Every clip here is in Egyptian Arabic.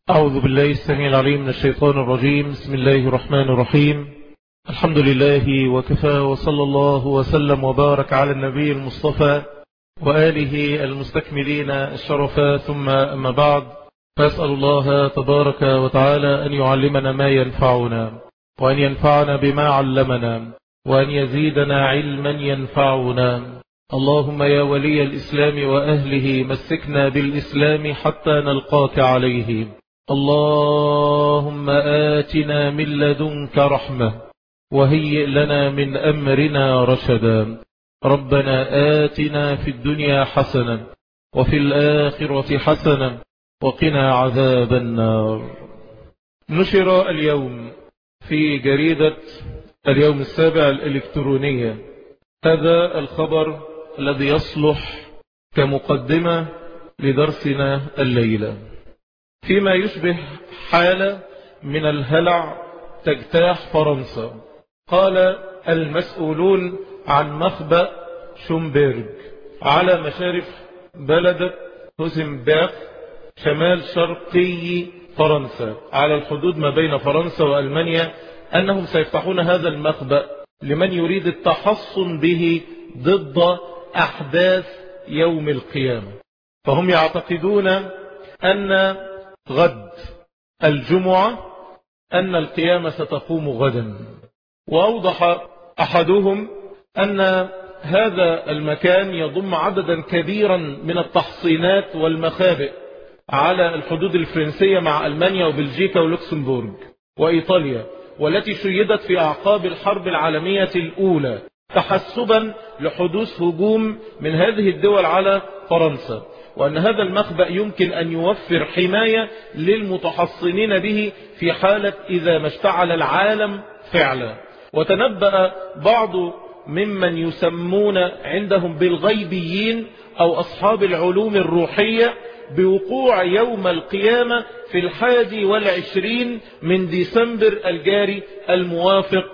أعوذ بالله السميع العليم من الشيطان الرجيم بسم الله الرحمن الرحيم الحمد لله وكفى وصلى الله وسلم وبارك على النبي المصطفى وآله المستكملين الشرفا ثم أما بعد فأسأل الله تبارك وتعالى أن يعلمنا ما ينفعنا وأن ينفعنا بما علمنا وأن يزيدنا علما ينفعنا اللهم يا ولي الإسلام وأهله مسكنا بالإسلام حتى نلقاك عليه اللهم آتنا من لدنك رحمة وهيئ لنا من أمرنا رشدا ربنا آتنا في الدنيا حسنة وفي الآخرة حسنة وقنا عذاب النار نشر اليوم في جريدة اليوم السابع الإلكترونية هذا الخبر الذي يصلح كمقدمة لدرسنا الليلة فيما يشبه حالة من الهلع تجتاح فرنسا قال المسؤولون عن مخبأ شومبيرج على مشارف بلدة هوزنباخ شمال شرقي فرنسا على الحدود ما بين فرنسا وألمانيا أنهم سيفتحون هذا المخبأ لمن يريد التحصن به ضد أحداث يوم القيامة فهم يعتقدون أن غد الجمعة أن القيامة ستقوم غدا وأوضح أحدهم أن هذا المكان يضم عددا كبيرا من التحصينات والمخابئ على الحدود الفرنسية مع ألمانيا وبلجيكا ولوكسمبورغ وإيطاليا والتي شيدت في أعقاب الحرب العالمية الأولى تحسبا لحدوث هجوم من هذه الدول على فرنسا وأن هذا المخبأ يمكن أن يوفر حماية للمتحصنين به في حالة إذا ما اشتعل العالم فعلا وتنبأ بعض ممن يسمون عندهم بالغيبيين أو أصحاب العلوم الروحية بوقوع يوم القيامة في الحادي والعشرين من ديسمبر الجاري الموافق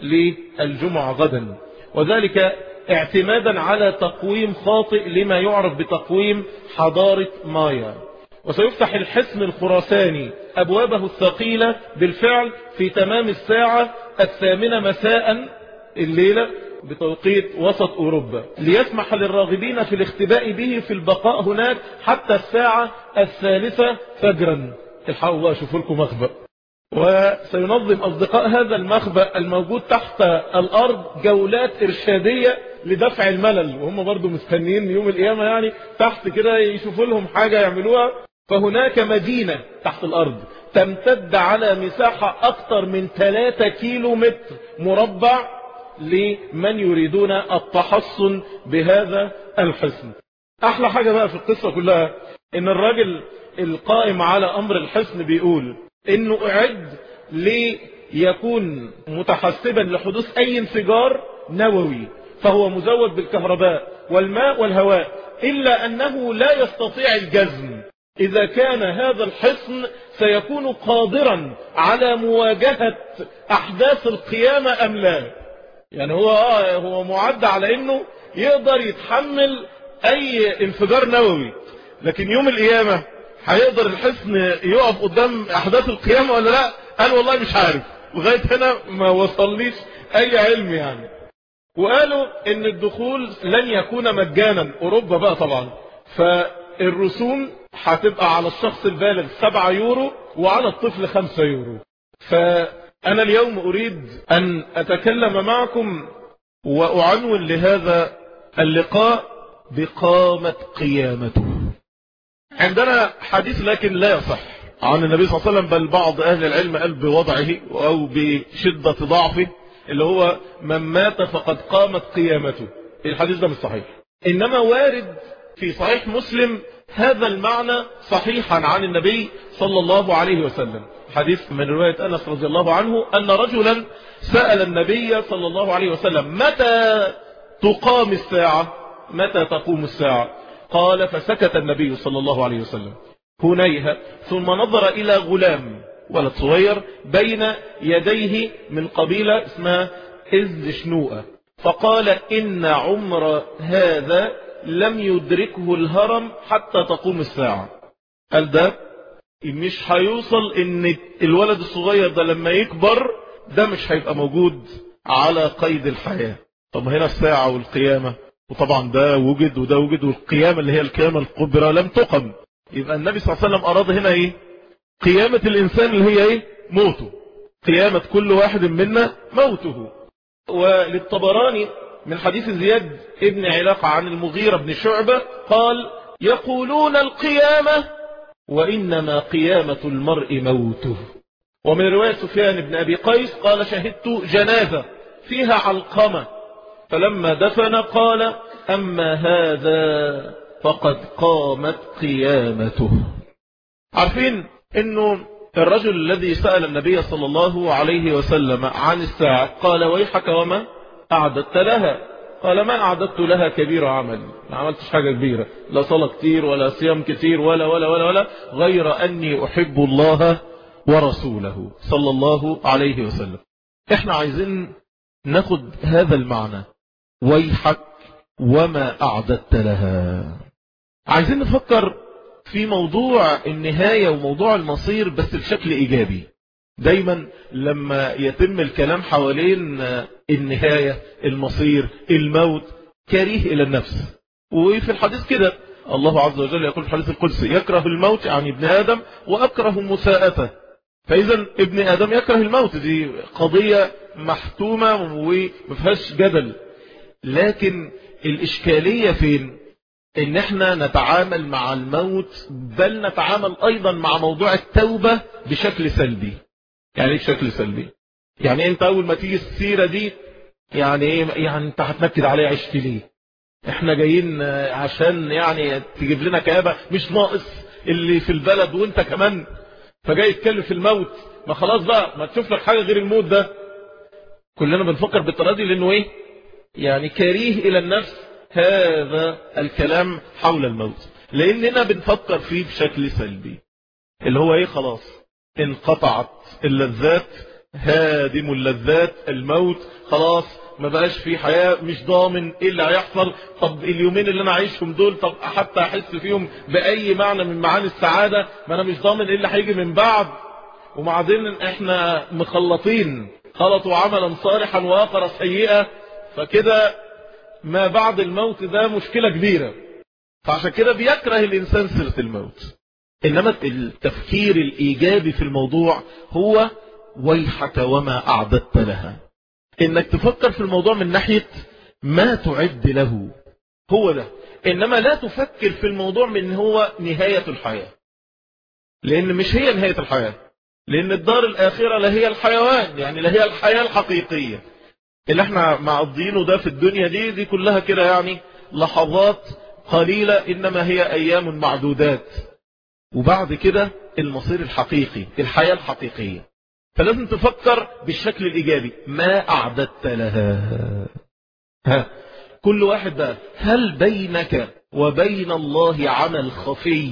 للجمعة غدا وذلك اعتمادا على تقويم خاطئ لما يعرف بتقويم حضارة مايا وسيفتح الحصن الخراساني أبوابه الثقيلة بالفعل في تمام الساعة الثامنة مساء الليلة بتوقيت وسط أوروبا ليسمح للراغبين في الاختباء به في البقاء هناك حتى الساعة الثالثة فجرا الحقوا بقى شوفوا لكم مخبأ وسينظم أصدقاء هذا المخبأ الموجود تحت الأرض جولات إرشادية لدفع الملل وهم برضو مستنيين يوم القيامة يعني تحت كده يشوفوا لهم حاجة يعملوها فهناك مدينة تحت الأرض تمتد على مساحة أكثر من 3 كيلو متر مربع لمن يريدون التحصن بهذا الحصن أحلى حاجة بقى في القصة كلها إن الراجل القائم على أمر الحصن بيقول إنه أعد ليكون متحسبا لحدوث أي انفجار نووي فهو مزود بالكهرباء والماء والهواء إلا أنه لا يستطيع الجزم إذا كان هذا الحصن سيكون قادرا على مواجهة أحداث القيامة أم لا يعني هو آه هو معد على أنه يقدر يتحمل أي انفجار نووي لكن يوم القيامة هيقدر الحصن يقف قدام أحداث القيامة ولا لا قال والله مش عارف لغاية هنا ما وصليش أي علم يعني وقالوا ان الدخول لن يكون مجانا اوروبا بقى طبعا فالرسوم هتبقى على الشخص البالغ 7 يورو وعلى الطفل 5 يورو فانا اليوم اريد ان اتكلم معكم واعنون لهذا اللقاء بقامة قيامته عندنا حديث لكن لا يصح عن النبي صلى الله عليه وسلم بل بعض اهل العلم قال بوضعه او بشدة ضعفه اللي هو من مات فقد قامت قيامته الحديث ده مش صحيح إنما وارد في صحيح مسلم هذا المعنى صحيحا عن النبي صلى الله عليه وسلم حديث من رواية أنس رضي الله عنه أن رجلا سأل النبي صلى الله عليه وسلم متى تقام الساعة متى تقوم الساعة قال فسكت النبي صلى الله عليه وسلم هنيها ثم نظر إلى غلام ولد صغير بين يديه من قبيلة اسمها إز شنوءة فقال إن عمر هذا لم يدركه الهرم حتى تقوم الساعة قال ده مش هيوصل ان الولد الصغير ده لما يكبر ده مش هيبقى موجود على قيد الحياة طب هنا الساعة والقيامة وطبعا ده وجد وده وجد والقيامة اللي هي القيامة الكبرى لم تقم يبقى النبي صلى الله عليه وسلم أراد هنا ايه قيامة الإنسان اللي هي ايه موته قيامة كل واحد منا موته وللطبراني من حديث زياد ابن علاقة عن المغيرة بن شعبة قال يقولون القيامة وإنما قيامة المرء موته ومن رواية سفيان بن أبي قيس قال شهدت جنازة فيها علقمة فلما دفن قال أما هذا فقد قامت قيامته عارفين أنه الرجل الذي سأل النبي صلى الله عليه وسلم عن الساعة قال ويحك وما أعددت لها قال ما أعددت لها كبير عمل ما عملتش حاجة كبيرة لا صلاة كتير ولا صيام كتير ولا ولا ولا ولا غير أني أحب الله ورسوله صلى الله عليه وسلم احنا عايزين ناخد هذا المعنى ويحك وما أعددت لها عايزين نفكر في موضوع النهاية وموضوع المصير بس بشكل إيجابي دايما لما يتم الكلام حوالين النهاية المصير الموت كريه إلى النفس وفي الحديث كده الله عز وجل يقول في الحديث القدسي يكره الموت عن ابن آدم وأكره مساءته فإذا ابن آدم يكره الموت دي قضية محتومة ومفيهاش جدل لكن الإشكالية فين ان احنا نتعامل مع الموت بل نتعامل ايضا مع موضوع التوبة بشكل سلبي يعني ايه بشكل سلبي يعني انت اول ما تيجي السيرة دي يعني ايه يعني انت هتنكد عليا عشت ليه احنا جايين عشان يعني تجيب لنا كآبة مش ناقص اللي في البلد وانت كمان فجاي يتكلم في الموت ما خلاص بقى ما تشوف لك حاجة غير الموت ده كلنا بنفكر بالطريقة دي لانه ايه يعني كريه الى النفس هذا الكلام حول الموت لاننا بنفكر فيه بشكل سلبي اللي هو ايه خلاص انقطعت اللذات هادم اللذات الموت خلاص ما بقاش في حياة مش ضامن ايه اللي هيحصل طب اليومين اللي انا عايشهم دول طب حتى احس فيهم باي معنى من معاني السعادة ما انا مش ضامن ايه اللي هيجي من بعد وبعدين احنا مخلطين خلطوا عملا صالحا واخر سيئة فكده ما بعد الموت ده مشكلة كبيرة فعشان كده بيكره الإنسان سيرة الموت إنما التفكير الإيجابي في الموضوع هو ويحك وما أعددت لها إنك تفكر في الموضوع من ناحية ما تعد له هو ده إنما لا تفكر في الموضوع من هو نهاية الحياة لأن مش هي نهاية الحياة لأن الدار الآخرة لا هي الحيوان يعني لا هي الحياة الحقيقية اللي احنا معضينه ده في الدنيا دي دي كلها كده يعني لحظات قليلة إنما هي أيام معدودات وبعد كده المصير الحقيقي الحياة الحقيقية فلازم تفكر بالشكل الإيجابي ما أعددت لها ها كل واحد بقى هل بينك وبين الله عمل خفي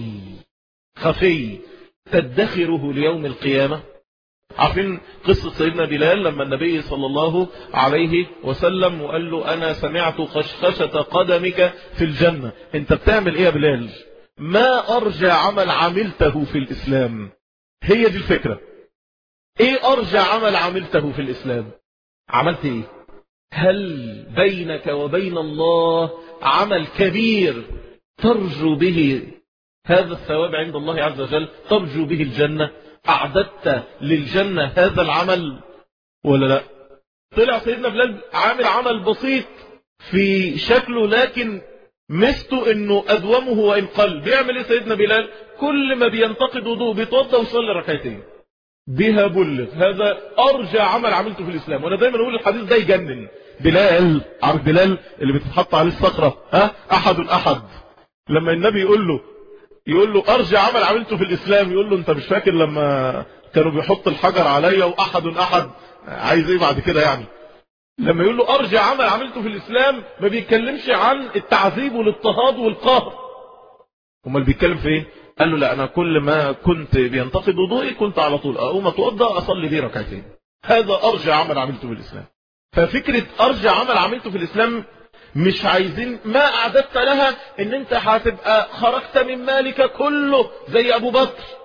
خفي تدخره ليوم القيامة عارفين قصة سيدنا بلال لما النبي صلى الله عليه وسلم وقال له أنا سمعت خشخشة قدمك في الجنة انت بتعمل ايه يا بلال ما أرجى عمل عملته في الإسلام هي دي الفكرة ايه أرجى عمل عملته في الإسلام عملت ايه هل بينك وبين الله عمل كبير ترجو به هذا الثواب عند الله عز وجل ترجو به الجنة أعددت للجنة هذا العمل ولا لا طلع سيدنا بلال عامل عمل بسيط في شكله لكن مسته انه ادومه وان قل بيعمل ايه سيدنا بلال كل ما بينتقد وضوء بيتوضى ويصلي ركعتين بها بلغ هذا ارجى عمل عملته في الاسلام وانا دايما اقول الحديث ده يجنن بلال عارف بلال اللي بتتحط عليه الصخره ها احد احد لما النبي يقول له يقول له ارجع عمل عملته في الاسلام يقول له انت مش فاكر لما كانوا بيحط الحجر عليا واحد احد عايز ايه بعد كده يعني لما يقول له ارجع عمل عملته في الاسلام ما بيتكلمش عن التعذيب والاضطهاد والقهر امال بيتكلم في ايه قال له لا انا كل ما كنت بينتقد وضوئي كنت على طول اقوم اتوضى اصلي بيه ركعتين هذا ارجع عمل عملته في الاسلام ففكره ارجع عمل عملته في الاسلام مش عايزين ما أعددت لها ان انت هتبقى خرجت من مالك كله زي ابو بكر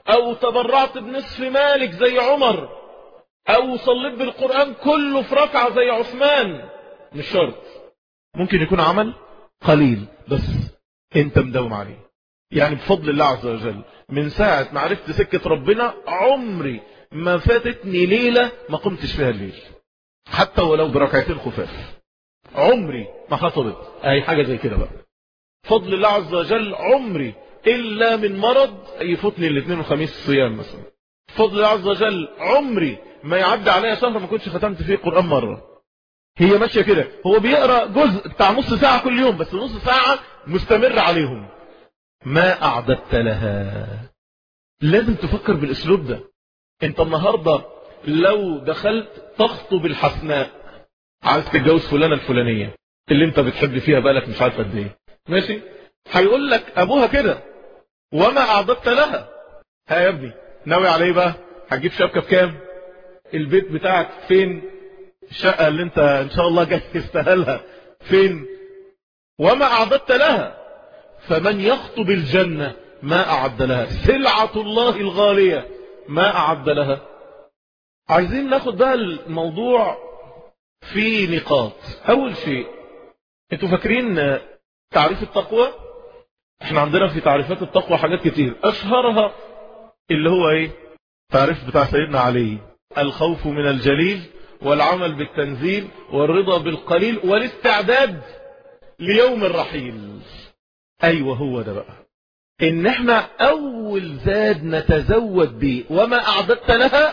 او تبرعت بنصف مالك زي عمر او صليت بالقرآن كله في ركعة زي عثمان مش شرط ممكن يكون عمل قليل بس انت مداوم عليه يعني بفضل الله عز وجل من ساعة ما عرفت سكة ربنا عمري ما فاتتني ليلة ما قمتش فيها الليل حتى ولو بركعتين خفاف عمري ما حصلت اي حاجة زي كده بقى فضل الله عز وجل عمري الا من مرض يفوتني الاثنين والخميس صيام مثلا فضل الله عز وجل عمري ما يعدي عليا شهر ما كنتش ختمت فيه قرآن مرة هي ماشية كده هو بيقرأ جزء بتاع نص ساعة كل يوم بس نص ساعة مستمر عليهم ما أعددت لها لازم تفكر بالأسلوب ده انت النهاردة لو دخلت تخطب الحسناء عايز تتجوز فلانة الفلانية اللي انت بتحب فيها بالك مش عارف قد ايه ماشي هيقول لك ابوها كده وما اعددت لها ها يا ابني ناوي على ايه بقى هتجيب شبكة بكام البيت بتاعك فين الشقة اللي انت ان شاء الله جهزتها لها فين وما اعددت لها فمن يخطب الجنة ما اعد لها سلعة الله الغالية ما اعد لها عايزين ناخد بقى الموضوع في نقاط اول شيء انتوا فاكرين تعريف التقوى احنا عندنا في تعريفات التقوى حاجات كتير اشهرها اللي هو ايه تعريف بتاع سيدنا علي الخوف من الجليل والعمل بالتنزيل والرضا بالقليل والاستعداد ليوم الرحيل ايوه هو ده بقى ان احنا اول زاد نتزود به وما اعددت لها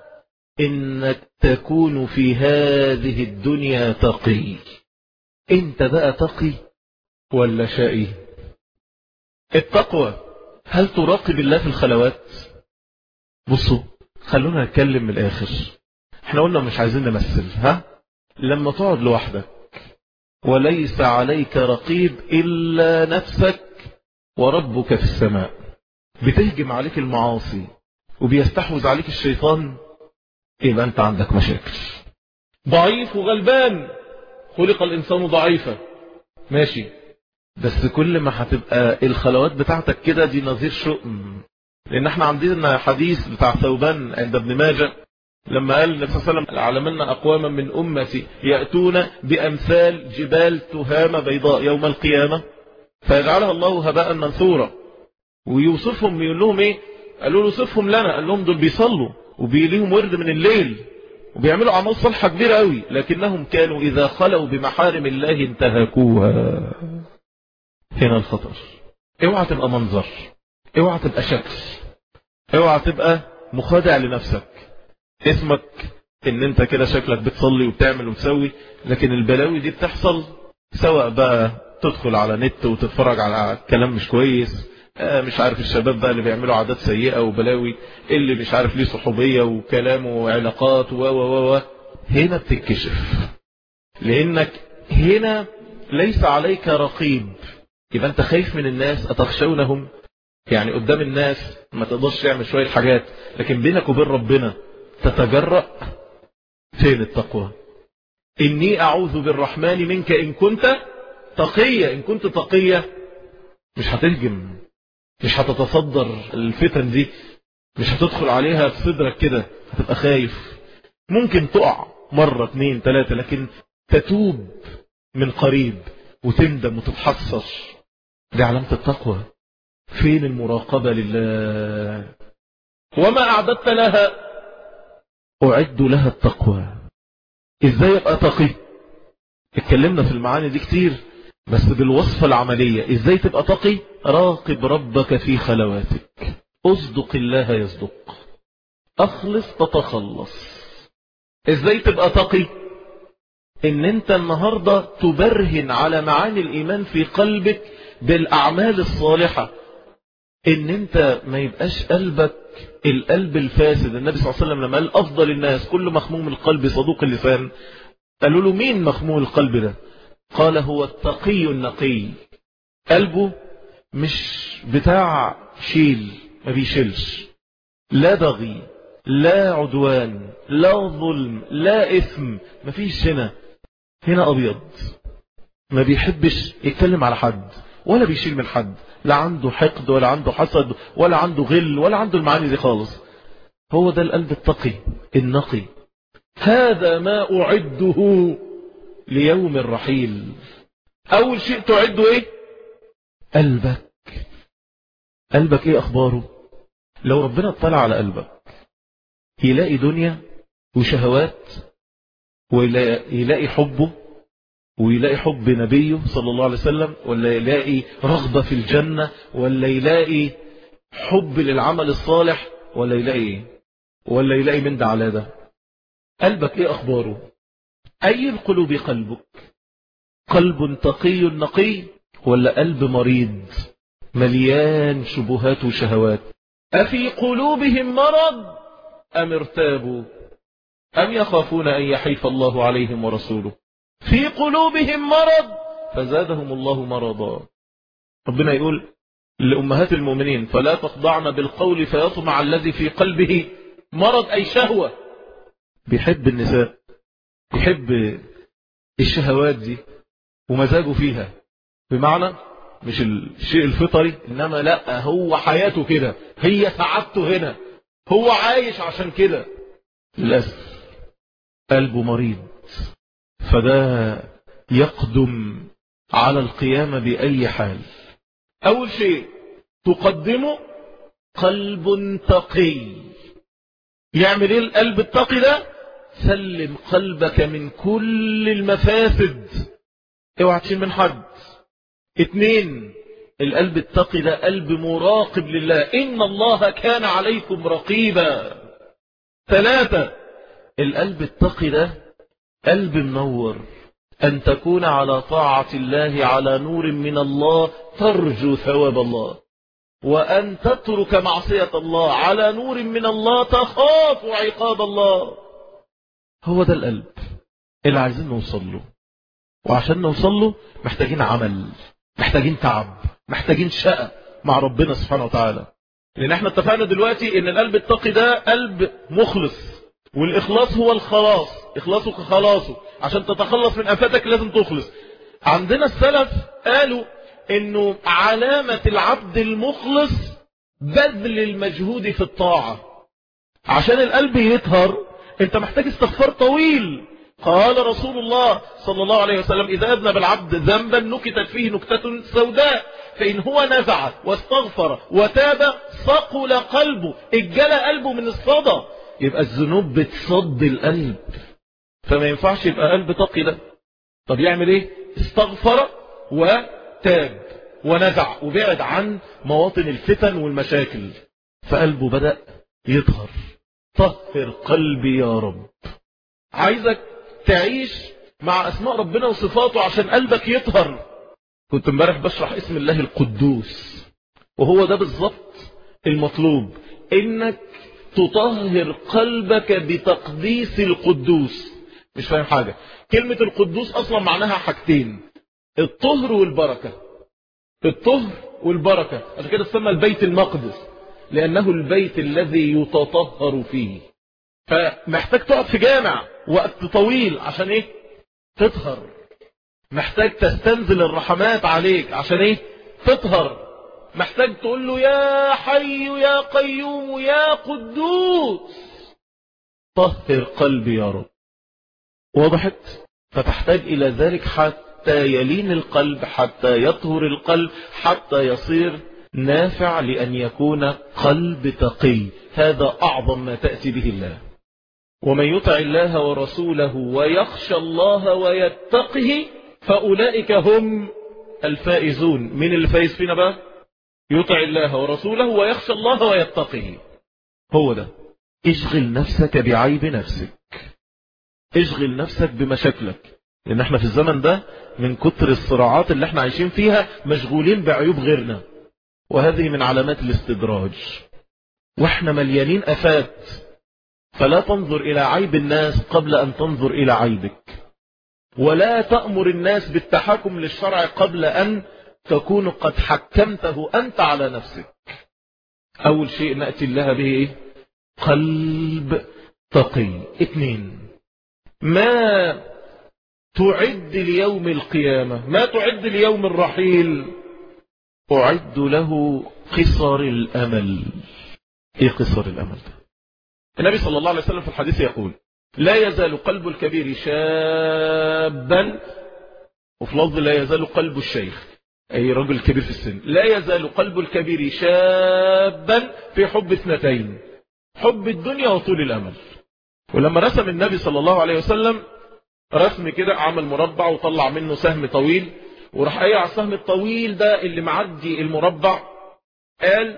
انك تكون في هذه الدنيا تقي انت بقى تقي ولا شقي التقوى هل تراقب الله في الخلوات بصوا خلونا نتكلم من الاخر احنا قلنا مش عايزين نمثل ها لما تقعد لوحدك وليس عليك رقيب الا نفسك وربك في السماء بتهجم عليك المعاصي وبيستحوذ عليك الشيطان يبقى انت عندك مشاكل ضعيف وغلبان خلق الانسان ضعيفا ماشي بس كل ما هتبقى الخلوات بتاعتك كده دي نظير شؤم لان احنا عندنا حديث بتاع ثوبان عند ابن ماجه لما قال النبي صلى الله عليه وسلم علمنا اقواما من امتي ياتون بامثال جبال تهامه بيضاء يوم القيامه فيجعلها الله هباء منثورا ويوصفهم يقول لهم ايه قالوا له وصفهم لنا قال لهم دول بيصلوا وبيليهم ورد من الليل وبيعملوا اعمال صالحه كبيره قوي لكنهم كانوا اذا خلوا بمحارم الله انتهكوها هنا الخطر اوعى تبقى منظر اوعى تبقى شكل اوعى تبقى مخادع لنفسك اسمك ان انت كده شكلك بتصلي وبتعمل وتسوي لكن البلاوي دي بتحصل سواء بقى تدخل على نت وتتفرج على كلام مش كويس مش عارف الشباب بقى اللي بيعملوا عادات سيئة وبلاوي اللي مش عارف ليه صحوبية وكلام وعلاقات و و و هنا بتتكشف لانك هنا ليس عليك رقيب يبقى انت خايف من الناس اتخشونهم يعني قدام الناس ما تقدرش تعمل شوية حاجات لكن بينك وبين ربنا تتجرأ فين التقوى إني أعوذ بالرحمن منك إن كنت تقية إن كنت تقية مش هتهجم مش هتتصدر الفتن دي مش هتدخل عليها في صدرك كده هتبقى خايف ممكن تقع مرة اتنين تلاتة لكن تتوب من قريب وتندم وتتحسر دي علامة التقوى فين المراقبة لله وما أعددت لها أعد لها التقوى إزاي أبقى تقي اتكلمنا في المعاني دي كتير بس بالوصفة العملية إزاي تبقى تقي راقب ربك في خلواتك أصدق الله يصدق أخلص تتخلص إزاي تبقى تقي إن أنت النهاردة تبرهن على معاني الإيمان في قلبك بالأعمال الصالحة ان انت ما يبقاش قلبك القلب الفاسد النبي صلى الله عليه وسلم لما قال افضل الناس كل مخموم القلب صدوق اللسان قالوا له مين مخموم القلب ده قال هو التقي النقي قلبه مش بتاع شيل ما بيشيلش لا بغي لا عدوان لا ظلم لا اثم ما فيش هنا هنا ابيض ما بيحبش يتكلم على حد ولا بيشيل من حد لا عنده حقد ولا عنده حسد ولا عنده غل ولا عنده المعاني دي خالص هو ده القلب التقي النقي هذا ما أعده ليوم الرحيل أول شيء تعده إيه قلبك قلبك إيه أخباره لو ربنا اطلع على قلبك يلاقي دنيا وشهوات ويلاقي حبه ويلاقي حب نبيه صلى الله عليه وسلم ولا يلاقي رغبة في الجنة ولا يلاقي حب للعمل الصالح ولا يلاقي ايه ولا يلاقي من ده على ده قلبك ايه اخباره اي القلوب قلبك قلب تقي نقي ولا قلب مريض مليان شبهات وشهوات أفي قلوبهم مرض أم ارتابوا أم يخافون أن يحيف الله عليهم ورسوله في قلوبهم مرض فزادهم الله مرضا ربنا يقول لأمهات المؤمنين فلا تخضعن بالقول فيطمع الذي في قلبه مرض أي شهوة بيحب النساء يحب الشهوات دي ومزاجه فيها بمعنى مش الشيء الفطري إنما لا هو حياته كده هي سعادته هنا هو عايش عشان كده للأسف قلبه مريض فده يقدم على القيامة بأي حال أول شيء تقدمه قلب تقي يعمل ايه القلب التقي ده سلم قلبك من كل المفاسد اوعى تشيل من حد اتنين القلب التقي ده قلب مراقب لله إن الله كان عليكم رقيبا ثلاثة القلب التقي ده قلب منور أن تكون على طاعة الله على نور من الله ترجو ثواب الله وأن تترك معصية الله على نور من الله تخاف عقاب الله هو ده القلب اللي عايزين نوصل له وعشان نوصل له محتاجين عمل محتاجين تعب محتاجين شقة مع ربنا سبحانه وتعالى لأن احنا اتفقنا دلوقتي ان القلب التقي ده قلب مخلص والإخلاص هو الخلاص إخلاصك خلاصه عشان تتخلص من أفاتك لازم تخلص عندنا السلف قالوا انه علامة العبد المخلص بذل المجهود في الطاعة عشان القلب يطهر انت محتاج استغفار طويل قال رسول الله صلى الله عليه وسلم إذا أذنب العبد ذنبا نكتت فيه نكتة سوداء فإن هو نزع واستغفر وتاب صقل قلبه اجل قلبه من الصدى يبقى الذنوب بتصد القلب فما ينفعش يبقى قلب تقي ده طب يعمل ايه استغفر وتاب ونزع وبعد عن مواطن الفتن والمشاكل فقلبه بدأ يطهر طهر قلبي يا رب عايزك تعيش مع أسماء ربنا وصفاته عشان قلبك يطهر كنت امبارح بشرح اسم الله القدوس وهو ده بالظبط المطلوب انك تطهر قلبك بتقديس القدوس مش فاهم حاجة كلمة القدوس اصلا معناها حاجتين الطهر والبركة الطهر والبركة عشان كده تسمى البيت المقدس لأنه البيت الذي يتطهر فيه فمحتاج تقعد في جامع وقت طويل عشان ايه تطهر محتاج تستنزل الرحمات عليك عشان ايه تطهر محتاج تقول له يا حي يا قيوم يا قدوس طهر قلبي يا رب وضحت فتحتاج إلى ذلك حتى يلين القلب حتى يطهر القلب حتى يصير نافع لأن يكون قلب تقي هذا أعظم ما تأتي به الله ومن يطع الله ورسوله ويخشى الله ويتقه فأولئك هم الفائزون من الفائز فينا بقى يطع الله ورسوله ويخشى الله ويتقه هو ده اشغل نفسك بعيب نفسك اشغل نفسك بمشاكلك لان احنا في الزمن ده من كتر الصراعات اللي احنا عايشين فيها مشغولين بعيوب غيرنا وهذه من علامات الاستدراج واحنا مليانين افات فلا تنظر الى عيب الناس قبل ان تنظر الى عيبك ولا تأمر الناس بالتحكم للشرع قبل ان تكون قد حكمته انت على نفسك اول شيء نأتي الله به ايه قلب تقي اثنين ما تعد ليوم القيامة ما تعد ليوم الرحيل أعد له قصر الأمل إيه قصر الأمل ده النبي صلى الله عليه وسلم في الحديث يقول لا يزال قلب الكبير شابا وفي لفظ لا يزال قلب الشيخ أي رجل كبير في السن لا يزال قلب الكبير شابا في حب اثنتين حب الدنيا وطول الأمل ولما رسم النبي صلى الله عليه وسلم رسم كده عمل مربع وطلع منه سهم طويل وراح قايل على السهم الطويل ده اللي معدي المربع قال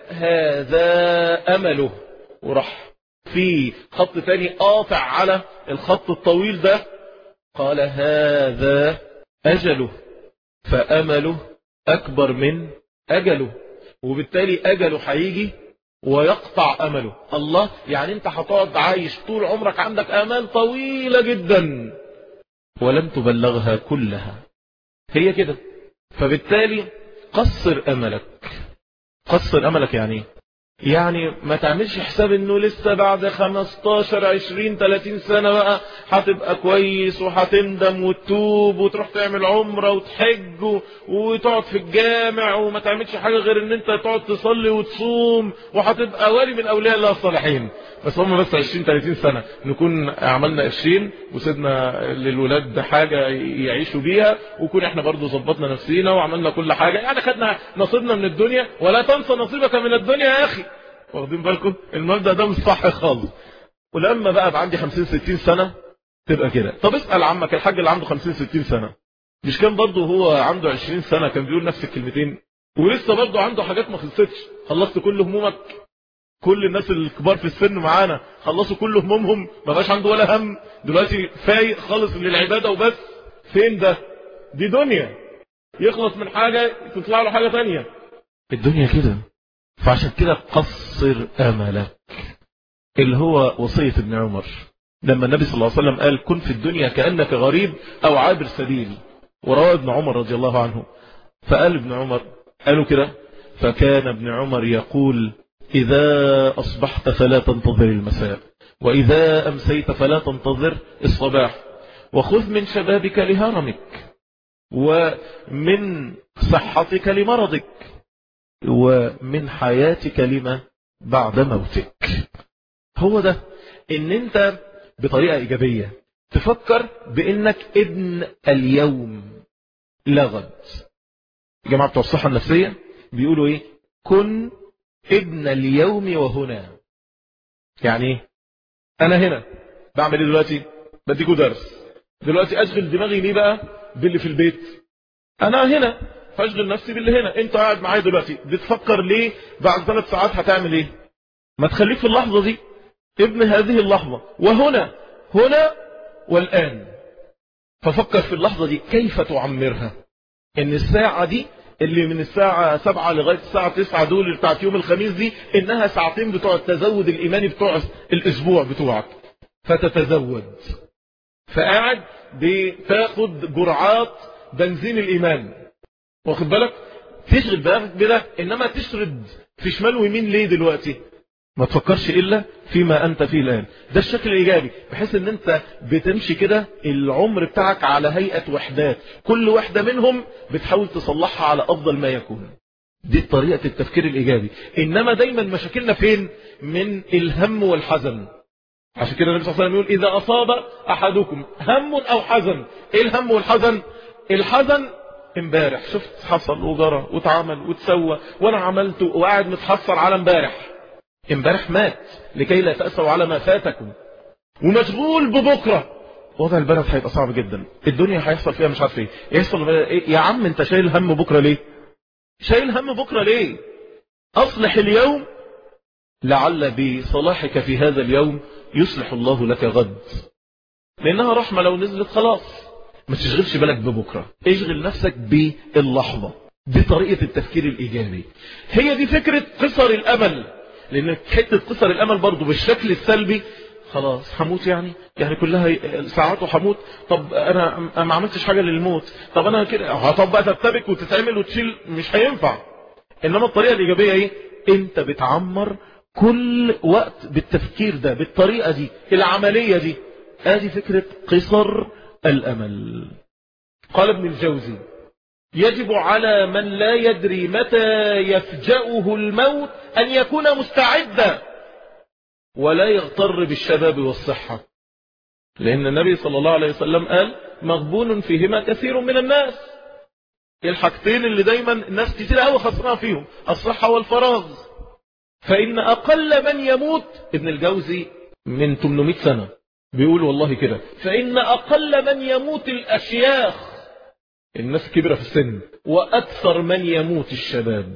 هذا أمله وراح في خط تاني قاطع على الخط الطويل ده قال هذا أجله فأمله أكبر من أجله وبالتالي أجله هيجي ويقطع أمله الله يعني أنت هتقعد عايش طول عمرك عندك آمال طويلة جدا ولم تبلغها كلها هي كده فبالتالي قصر أملك قصر أملك يعني يعني ما تعملش حساب انه لسه بعد 15 20 30 سنة بقى هتبقى كويس وهتندم وتتوب وتروح تعمل عمرة وتحج وتقعد في الجامع وما تعملش حاجة غير ان انت تقعد تصلي وتصوم وهتبقى ولي من اولياء الله الصالحين بس هم بس 20 30 سنة نكون عملنا 20 وسيبنا للولاد حاجة يعيشوا بيها وكون احنا برضو ظبطنا نفسينا وعملنا كل حاجة يعني خدنا نصيبنا من الدنيا ولا تنسى نصيبك من الدنيا يا اخي واخدين بالكم المبدأ ده مش صح خالص ولما بقى ابقى عندي 50 60 سنة تبقى كده طب اسأل عمك الحاج اللي عنده 50 60 سنة مش كان برضه هو عنده 20 سنة كان بيقول نفس الكلمتين ولسه برضه عنده حاجات ما خلصتش خلصت كل همومك كل الناس الكبار في السن معانا خلصوا كل همومهم ما بقاش عنده ولا هم دلوقتي فايق خالص للعبادة وبس فين ده دي دنيا يخلص من حاجة تطلع له حاجة تانية الدنيا كده فعشان كده قصر املك اللي هو وصية ابن عمر لما النبي صلى الله عليه وسلم قال كن في الدنيا كأنك غريب او عابر سبيل وروى ابن عمر رضي الله عنه فقال ابن عمر قالوا كده فكان ابن عمر يقول إذا أصبحت فلا تنتظر المساء وإذا أمسيت فلا تنتظر الصباح وخذ من شبابك لهرمك ومن صحتك لمرضك ومن حياتك لما بعد موتك هو ده ان انت بطريقة ايجابية تفكر بانك ابن اليوم لا غد جماعة بتوع الصحة النفسية بيقولوا ايه كن ابن اليوم وهنا يعني ايه انا هنا بعمل ايه دلوقتي بديكوا درس دلوقتي اشغل دماغي ليه بقى باللي في البيت انا هنا فاشغل نفسي باللي هنا انت قاعد معايا دلوقتي بتفكر ليه بعد ثلاث ساعات هتعمل ايه ما تخليك في اللحظة دي ابن هذه اللحظة وهنا هنا والآن ففكر في اللحظة دي كيف تعمرها ان الساعة دي اللي من الساعة سبعة لغاية الساعة تسعة دول بتاعت يوم الخميس دي انها ساعتين بتوع التزود الايماني بتوع الاسبوع بتوعك فتتزود فقاعد بتاخد جرعات بنزين الايمان واخد بالك تشغل بالك بده انما تشرد في شمال ويمين ليه دلوقتي ما تفكرش الا فيما انت فيه الان ده الشكل الايجابي بحيث ان انت بتمشي كده العمر بتاعك على هيئة وحدات كل وحدة منهم بتحاول تصلحها على افضل ما يكون دي طريقة التفكير الايجابي انما دايما مشاكلنا فين من الهم والحزن عشان كده النبي صلى الله عليه وسلم يقول اذا اصاب احدكم هم او حزن ايه الهم والحزن الحزن امبارح شفت حصل وجرى واتعمل وتسوى وانا عملته وقاعد متحسر على امبارح امبارح مات لكي لا تأسوا على ما فاتكم ومشغول ببكرة وضع البلد هيبقى صعب جدا الدنيا هيحصل فيها مش عارف ايه يحصل إيه؟ يا عم انت شايل هم بكرة ليه شايل هم بكرة ليه اصلح اليوم لعل بصلاحك في هذا اليوم يصلح الله لك غد لانها رحمة لو نزلت خلاص ما تشغلش بالك ببكرة اشغل نفسك باللحظة دي طريقة التفكير الإيجابي هي دي فكرة قصر الأمل لأن حتة قصر الأمل برضو بالشكل السلبي خلاص هموت يعني يعني كلها ساعات وهموت طب أنا ما عملتش حاجة للموت طب أنا كده طب بقى تتبك وتتعمل وتشيل مش هينفع إنما الطريقة الإيجابية إيه أنت بتعمر كل وقت بالتفكير ده بالطريقة دي العملية دي هذه فكرة قصر الأمل قال ابن الجوزي يجب على من لا يدري متى يفجأه الموت أن يكون مستعدا ولا يغتر بالشباب والصحة لأن النبي صلى الله عليه وسلم قال مغبون فيهما كثير من الناس الحاجتين اللي دايما الناس كتير قوي خسرانه فيهم الصحة والفراغ فإن أقل من يموت ابن الجوزي من 800 سنة بيقول والله كده فإن أقل من يموت الأشياخ الناس كبيرة في السن وأكثر من يموت الشباب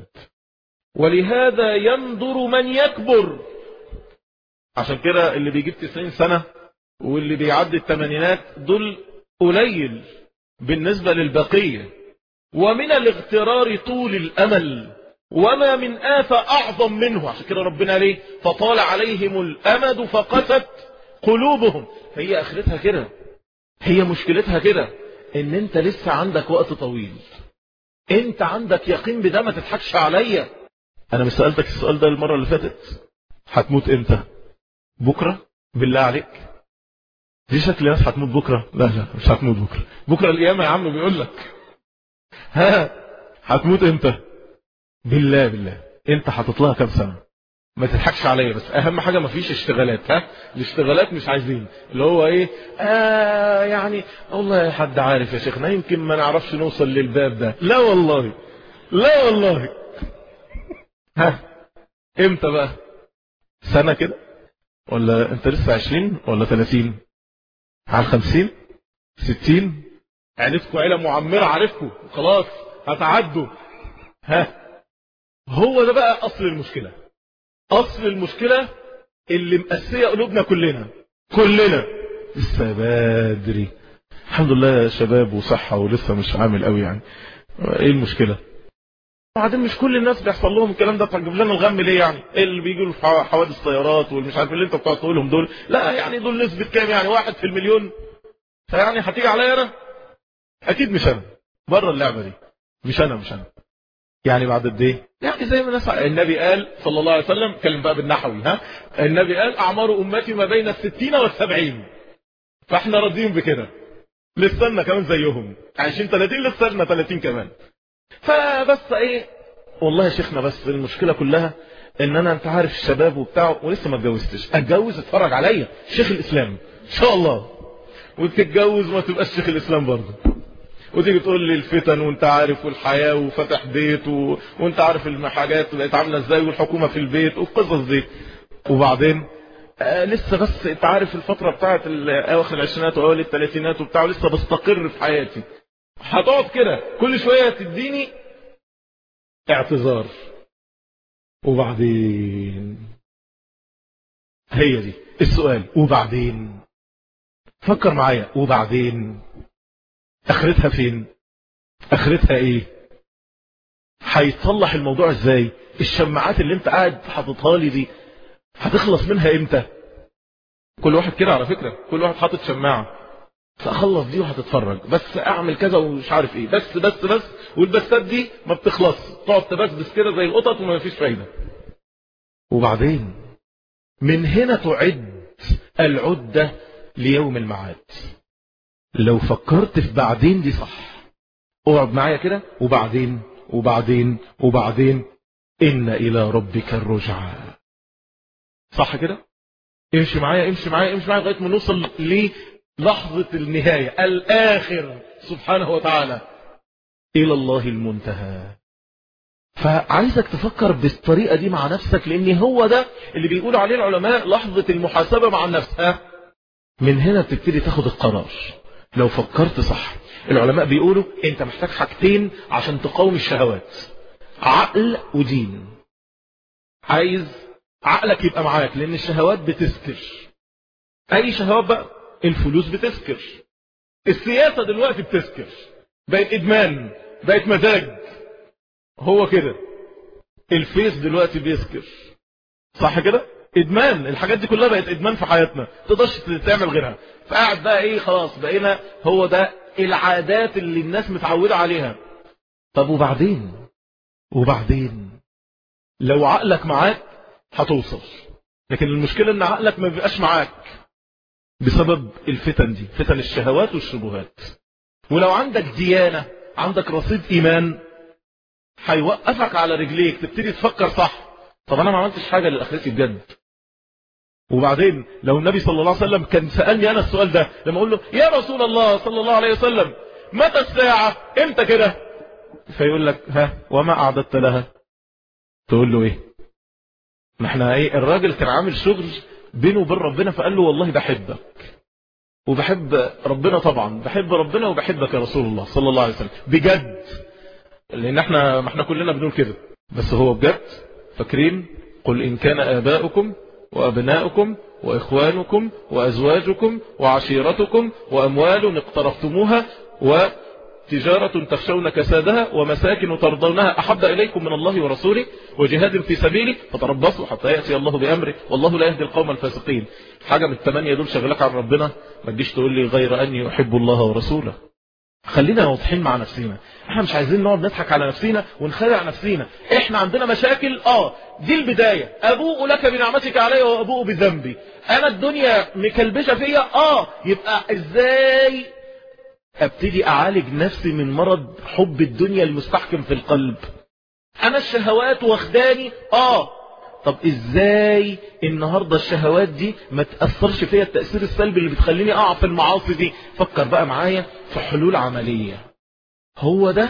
ولهذا ينظر من يكبر عشان كده اللي بيجيب 90 سنة واللي بيعدي الثمانينات دول قليل بالنسبة للبقية ومن الاغترار طول الأمل وما من آفة أعظم منه عشان كده ربنا ليه فطال عليهم الأمد فقست قلوبهم هي آخرتها كده هي مشكلتها كده ان انت لسه عندك وقت طويل انت عندك يقين بده ما تضحكش عليا انا مش سألتك السؤال ده المرة اللي فاتت هتموت امتى بكرة بالله عليك دي شكل ناس هتموت بكرة لا لا مش هتموت بكرة بكرة القيامة يا عم بيقول لك ها هتموت امتى بالله بالله انت هتطلع كام سنة ما تضحكش عليا بس اهم حاجة ما فيش اشتغالات ها الاشتغالات مش عايزين اللي هو ايه آه يعني والله حد عارف يا شيخنا يمكن ما نعرفش نوصل للباب ده لا والله لا والله ها امتى بقى سنة كده ولا انت لسه عشرين ولا ثلاثين على خمسين ستين عيلتكم عيلة معمرة عارفكم خلاص هتعدوا ها هو ده بقى اصل المشكلة اصل المشكلة اللي مقسية قلوبنا كلنا كلنا لسه بدري الحمد لله شباب وصحة ولسه مش عامل قوي يعني ايه المشكلة بعدين مش كل الناس بيحصل لهم الكلام ده تجيب لنا الغم ليه يعني إيه اللي بيجوا في حوادث طيارات والمش عارف اللي انت بتقعد تقولهم دول لا يعني دول نسبة كام يعني واحد في المليون فيعني هتيجي عليا انا اكيد مش انا بره اللعبة دي مش انا مش انا يعني بعد قد ايه يعني زي ما الناس النبي قال صلى الله عليه وسلم كلم بقى بالنحوي ها النبي قال اعمار امتي ما بين الستين والسبعين فاحنا راضيين بكده لسنا كمان زيهم عايشين 30 لسنا 30 كمان فبس ايه والله يا شيخنا بس المشكله كلها ان انا انت عارف الشباب وبتاع ولسه ما اتجوزتش اتجوز اتفرج عليا شيخ الاسلام ان شاء الله وتتجوز ما تبقاش شيخ الاسلام برضه وتيجي تقول لي الفتن وانت عارف والحياة وفتح بيت و... وانت عارف الحاجات بقت عاملة ازاي والحكومة في البيت والقصص دي وبعدين آه لسه بس انت عارف الفترة بتاعت اواخر العشرينات واوائل الثلاثينات وبتاع لسه بستقر في حياتي هتقعد كده كل شوية تديني اعتذار وبعدين هي دي السؤال وبعدين فكر معايا وبعدين اخرتها فين اخرتها ايه هيتصلح الموضوع ازاي الشماعات اللي انت قاعد حاططها لي دي هتخلص منها امتى كل واحد كده على فكرة كل واحد حاطط شماعة فاخلص دي وهتتفرج بس اعمل كذا ومش عارف ايه بس بس بس والبسات دي ما بتخلص تقعد تبسبس كده زي القطط وما فيش فايدة وبعدين من هنا تعد العدة ليوم المعاد لو فكرت في بعدين دي صح اقعد معايا كده وبعدين وبعدين وبعدين ان الى ربك الرجعى صح كده امشي معايا امشي معايا امشي معايا لغايه ما نوصل للحظه النهايه الاخر سبحانه وتعالى الى الله المنتهى فعايزك تفكر بالطريقه دي مع نفسك لان هو ده اللي بيقولوا عليه العلماء لحظه المحاسبه مع النفس ها من هنا بتبتدي تاخد القرار لو فكرت صح العلماء بيقولوا انت محتاج حاجتين عشان تقاوم الشهوات عقل ودين عايز عقلك يبقى معاك لان الشهوات بتسكر اي شهوات بقى الفلوس بتسكر السياسة دلوقتي بتسكر بقت ادمان بقت مزاج هو كده الفيس دلوقتي بيسكر صح كده ادمان الحاجات دي كلها بقت ادمان في حياتنا تقدرش تعمل غيرها فقاعد بقى ايه خلاص بقينا هو ده العادات اللي الناس متعودة عليها طب وبعدين وبعدين لو عقلك معاك هتوصل لكن المشكلة ان عقلك ما بيبقاش معاك بسبب الفتن دي فتن الشهوات والشبهات ولو عندك ديانة عندك رصيد ايمان هيوقفك على رجليك تبتدي تفكر صح طب انا ما عملتش حاجة للاخرتي بجد وبعدين لو النبي صلى الله عليه وسلم كان سألني انا السؤال ده لما اقول له يا رسول الله صلى الله عليه وسلم متى الساعة امتى كده فيقول لك ها وما اعددت لها تقول له ايه ما احنا ايه الراجل كان عامل شغل بينه وبين ربنا فقال له والله بحبك وبحب ربنا طبعا بحب ربنا وبحبك يا رسول الله صلى الله عليه وسلم بجد لان احنا ما احنا كلنا بنقول كده بس هو بجد فاكرين قل ان كان اباؤكم وابناؤكم واخوانكم وازواجكم وعشيرتكم واموال اقترفتموها وتجارة تخشون كسادها ومساكن ترضونها أحب إليكم من الله ورسوله وجهاد في سبيله فتربصوا حتى يأتي الله بأمره والله لا يهدي القوم الفاسقين حاجة من الثمانية دول شغلك عن ربنا ما تجيش تقول لي غير أني أحب الله ورسوله خلينا واضحين مع نفسنا احنا مش عايزين نقعد نضحك على نفسنا ونخدع نفسنا احنا عندنا مشاكل اه دي البداية ابوء لك بنعمتك علي وابوء بذنبي انا الدنيا مكلبشة فيا اه يبقى ازاي ابتدي اعالج نفسي من مرض حب الدنيا المستحكم في القلب انا الشهوات واخداني اه طب ازاي النهاردة الشهوات دي ما تأثرش فيها التأثير السلبي اللي بتخليني اقع في المعاصي دي فكر بقى معايا في حلول عملية هو ده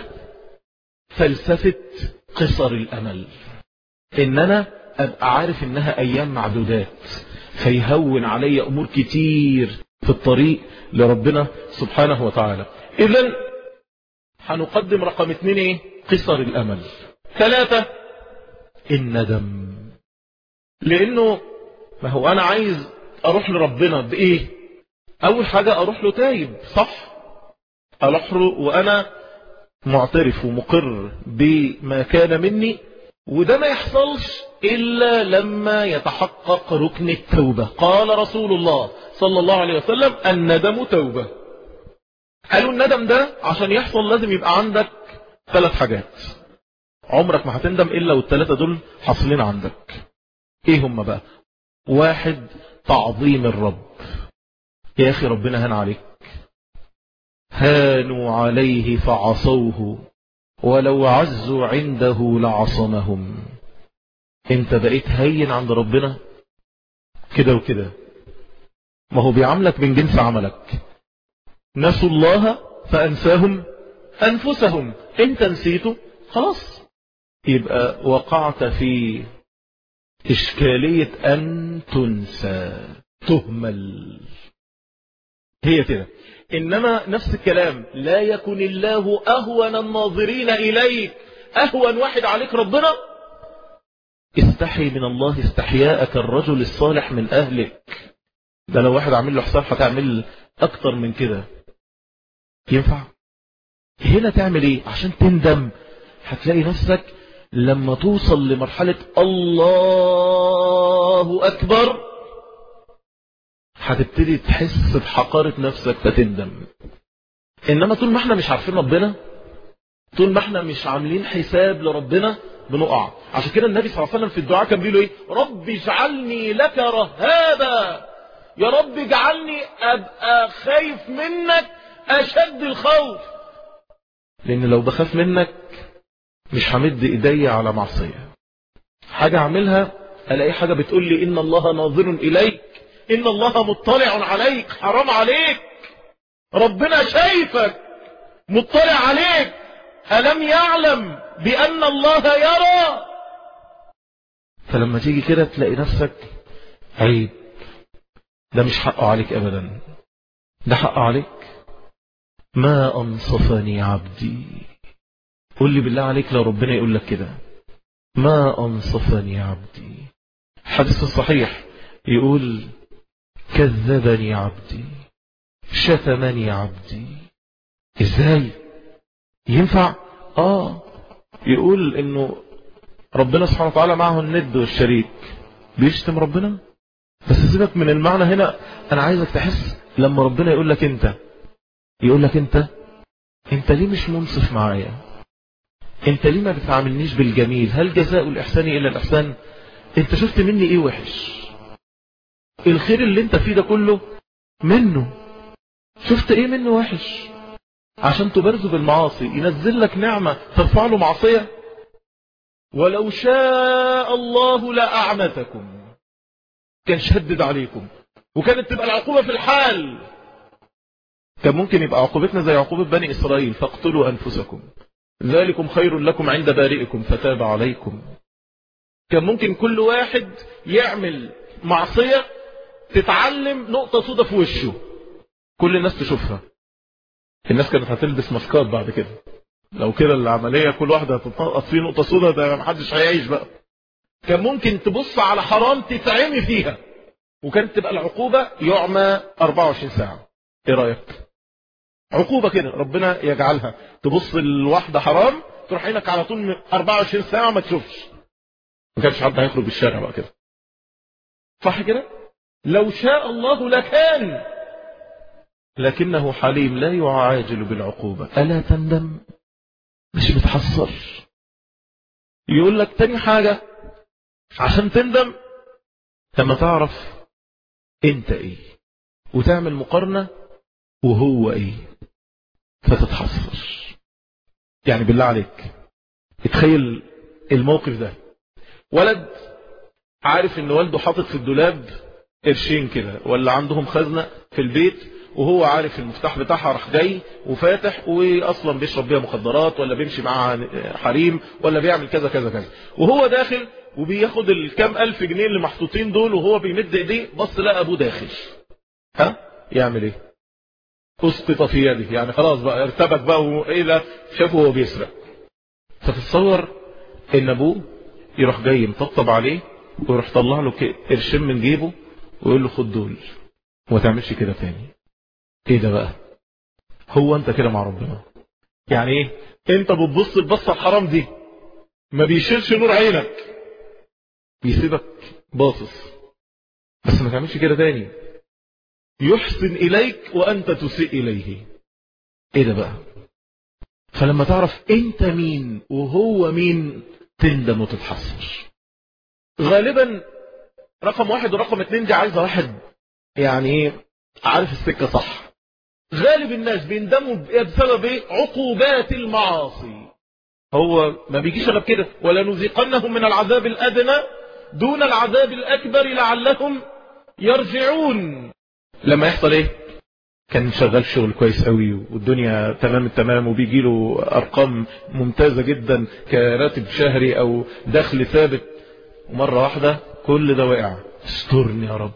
فلسفة قصر الامل ان انا ابقى عارف انها ايام معدودات فيهون علي امور كتير في الطريق لربنا سبحانه وتعالى اذا هنقدم رقم اتنين ايه قصر الامل ثلاثة الندم لانه ما هو انا عايز اروح لربنا بايه اول حاجة اروح له تايب صح اروح له وانا معترف ومقر بما كان مني وده ما يحصلش إلا لما يتحقق ركن التوبة قال رسول الله صلى الله عليه وسلم الندم توبة قالوا الندم ده عشان يحصل لازم يبقى عندك ثلاث حاجات عمرك ما هتندم إلا والثلاثة دول حاصلين عندك ايه هم بقى واحد تعظيم الرب يا أخي ربنا هان عليك هانوا عليه فعصوه ولو عزوا عنده لعصمهم انت بقيت هين عند ربنا كده وكده ما هو بيعاملك من جنس عملك نسوا الله فأنساهم أنفسهم انت نسيته خلاص يبقى وقعت في إشكالية أن تنسى تهمل هي كده إنما نفس الكلام لا يكن الله أهون الناظرين إليك أهون واحد عليك ربنا استحي من الله استحياءك الرجل الصالح من أهلك ده لو واحد عامل له حساب هتعمل أكتر من كده ينفع هنا تعمل ايه عشان تندم هتلاقي نفسك لما توصل لمرحلة الله أكبر هتبتدي تحس بحقارة نفسك فتندم إنما طول ما احنا مش عارفين ربنا طول ما احنا مش عاملين حساب لربنا بنقع عشان كده النبي صلى الله عليه وسلم في الدعاء كان بيقول ايه رب اجعلني لك رهابا يا رب اجعلني ابقى خايف منك اشد الخوف لان لو بخاف منك مش همد ايدي على معصية حاجة اعملها الاقي حاجة بتقول لي ان الله ناظر اليك ان الله مطلع عليك حرام عليك ربنا شايفك مطلع عليك ألم يعلم بأن الله يرى فلما تيجي كده تلاقي نفسك عيب ده مش حقه عليك أبدا ده حقه عليك ما أنصفني عبدي قل لي بالله عليك لو ربنا يقول لك كده ما أنصفني عبدي حديث الصحيح يقول كذبني عبدي شتمني عبدي ازاي ينفع اه يقول انه ربنا سبحانه وتعالى معه الند والشريك بيشتم ربنا بس سيبك من المعنى هنا انا عايزك تحس لما ربنا يقول لك انت يقول لك انت انت ليه مش منصف معايا انت ليه ما بتعاملنيش بالجميل هل جزاء الاحسان الا الاحسان انت شفت مني ايه وحش الخير اللي انت فيه ده كله منه شفت ايه منه وحش عشان تبرزوا بالمعاصي ينزل لك نعمة ترفع له معصية ولو شاء الله لأعنتكم كان شدد عليكم وكانت تبقى العقوبة في الحال كان ممكن يبقى عقوبتنا زي عقوبة بني إسرائيل فاقتلوا أنفسكم ذلكم خير لكم عند بارئكم فتاب عليكم كان ممكن كل واحد يعمل معصية تتعلم نقطة سودة في وشه كل الناس تشوفها الناس كانت هتلبس ماسكات بعد كده لو كده العملية كل واحدة هتتنقط فيه نقطة سودة ده محدش هيعيش بقى كان ممكن تبص على حرام تتعمي فيها وكانت تبقى العقوبة يعمى 24 ساعة ايه رأيك عقوبة كده ربنا يجعلها تبص الواحدة حرام تروح عينك على طول 24 ساعة ما تشوفش ما كانش حد هيخرج بالشارع بقى كده صح كده لو شاء الله لكان لكنه حليم لا يعاجل بالعقوبة ألا تندم مش متحصر يقول لك تاني حاجة عشان تندم لما تعرف انت ايه وتعمل مقارنة وهو ايه فتتحصر يعني بالله عليك اتخيل الموقف ده ولد عارف ان والده حاطط في الدولاب قرشين كده ولا عندهم خزنة في البيت وهو عارف المفتاح بتاعها راح جاي وفاتح واصلا بيشرب بيها مخدرات ولا بيمشي معاها حريم ولا بيعمل كذا كذا كذا وهو داخل وبياخد الكام الف جنيه اللي محطوطين دول وهو بيمد ايديه بص لقى ابوه داخل ها يعمل ايه اسقط في يده يعني خلاص بقى ارتبك بقى وايه ده شافه وهو بيسرق فتتصور ان ابوه يروح جاي مطبطب عليه ويروح طلع له قرشين من جيبه ويقول له خد دول وما تعملش كده تاني ايه ده بقى هو انت كده مع ربنا يعني ايه انت بتبص البصه الحرام دي ما بيشيلش نور عينك بيسيبك باصص بس ما تعملش كده تاني يحسن اليك وانت تسيء اليه ايه ده بقى فلما تعرف انت مين وهو مين تندم وتتحسر غالبا رقم واحد ورقم اتنين دي عايزه واحد يعني ايه عارف السكه صح غالب الناس بيندموا بسبب ايه عقوبات المعاصي هو ما بيجيش الا بكده ولا نذيقنهم من العذاب الادنى دون العذاب الاكبر لعلهم يرجعون لما يحصل ايه كان شغال شغل كويس قوي والدنيا تمام التمام وبيجي له ارقام ممتازه جدا كراتب شهري او دخل ثابت ومره واحده كل ده وقع استرني يا رب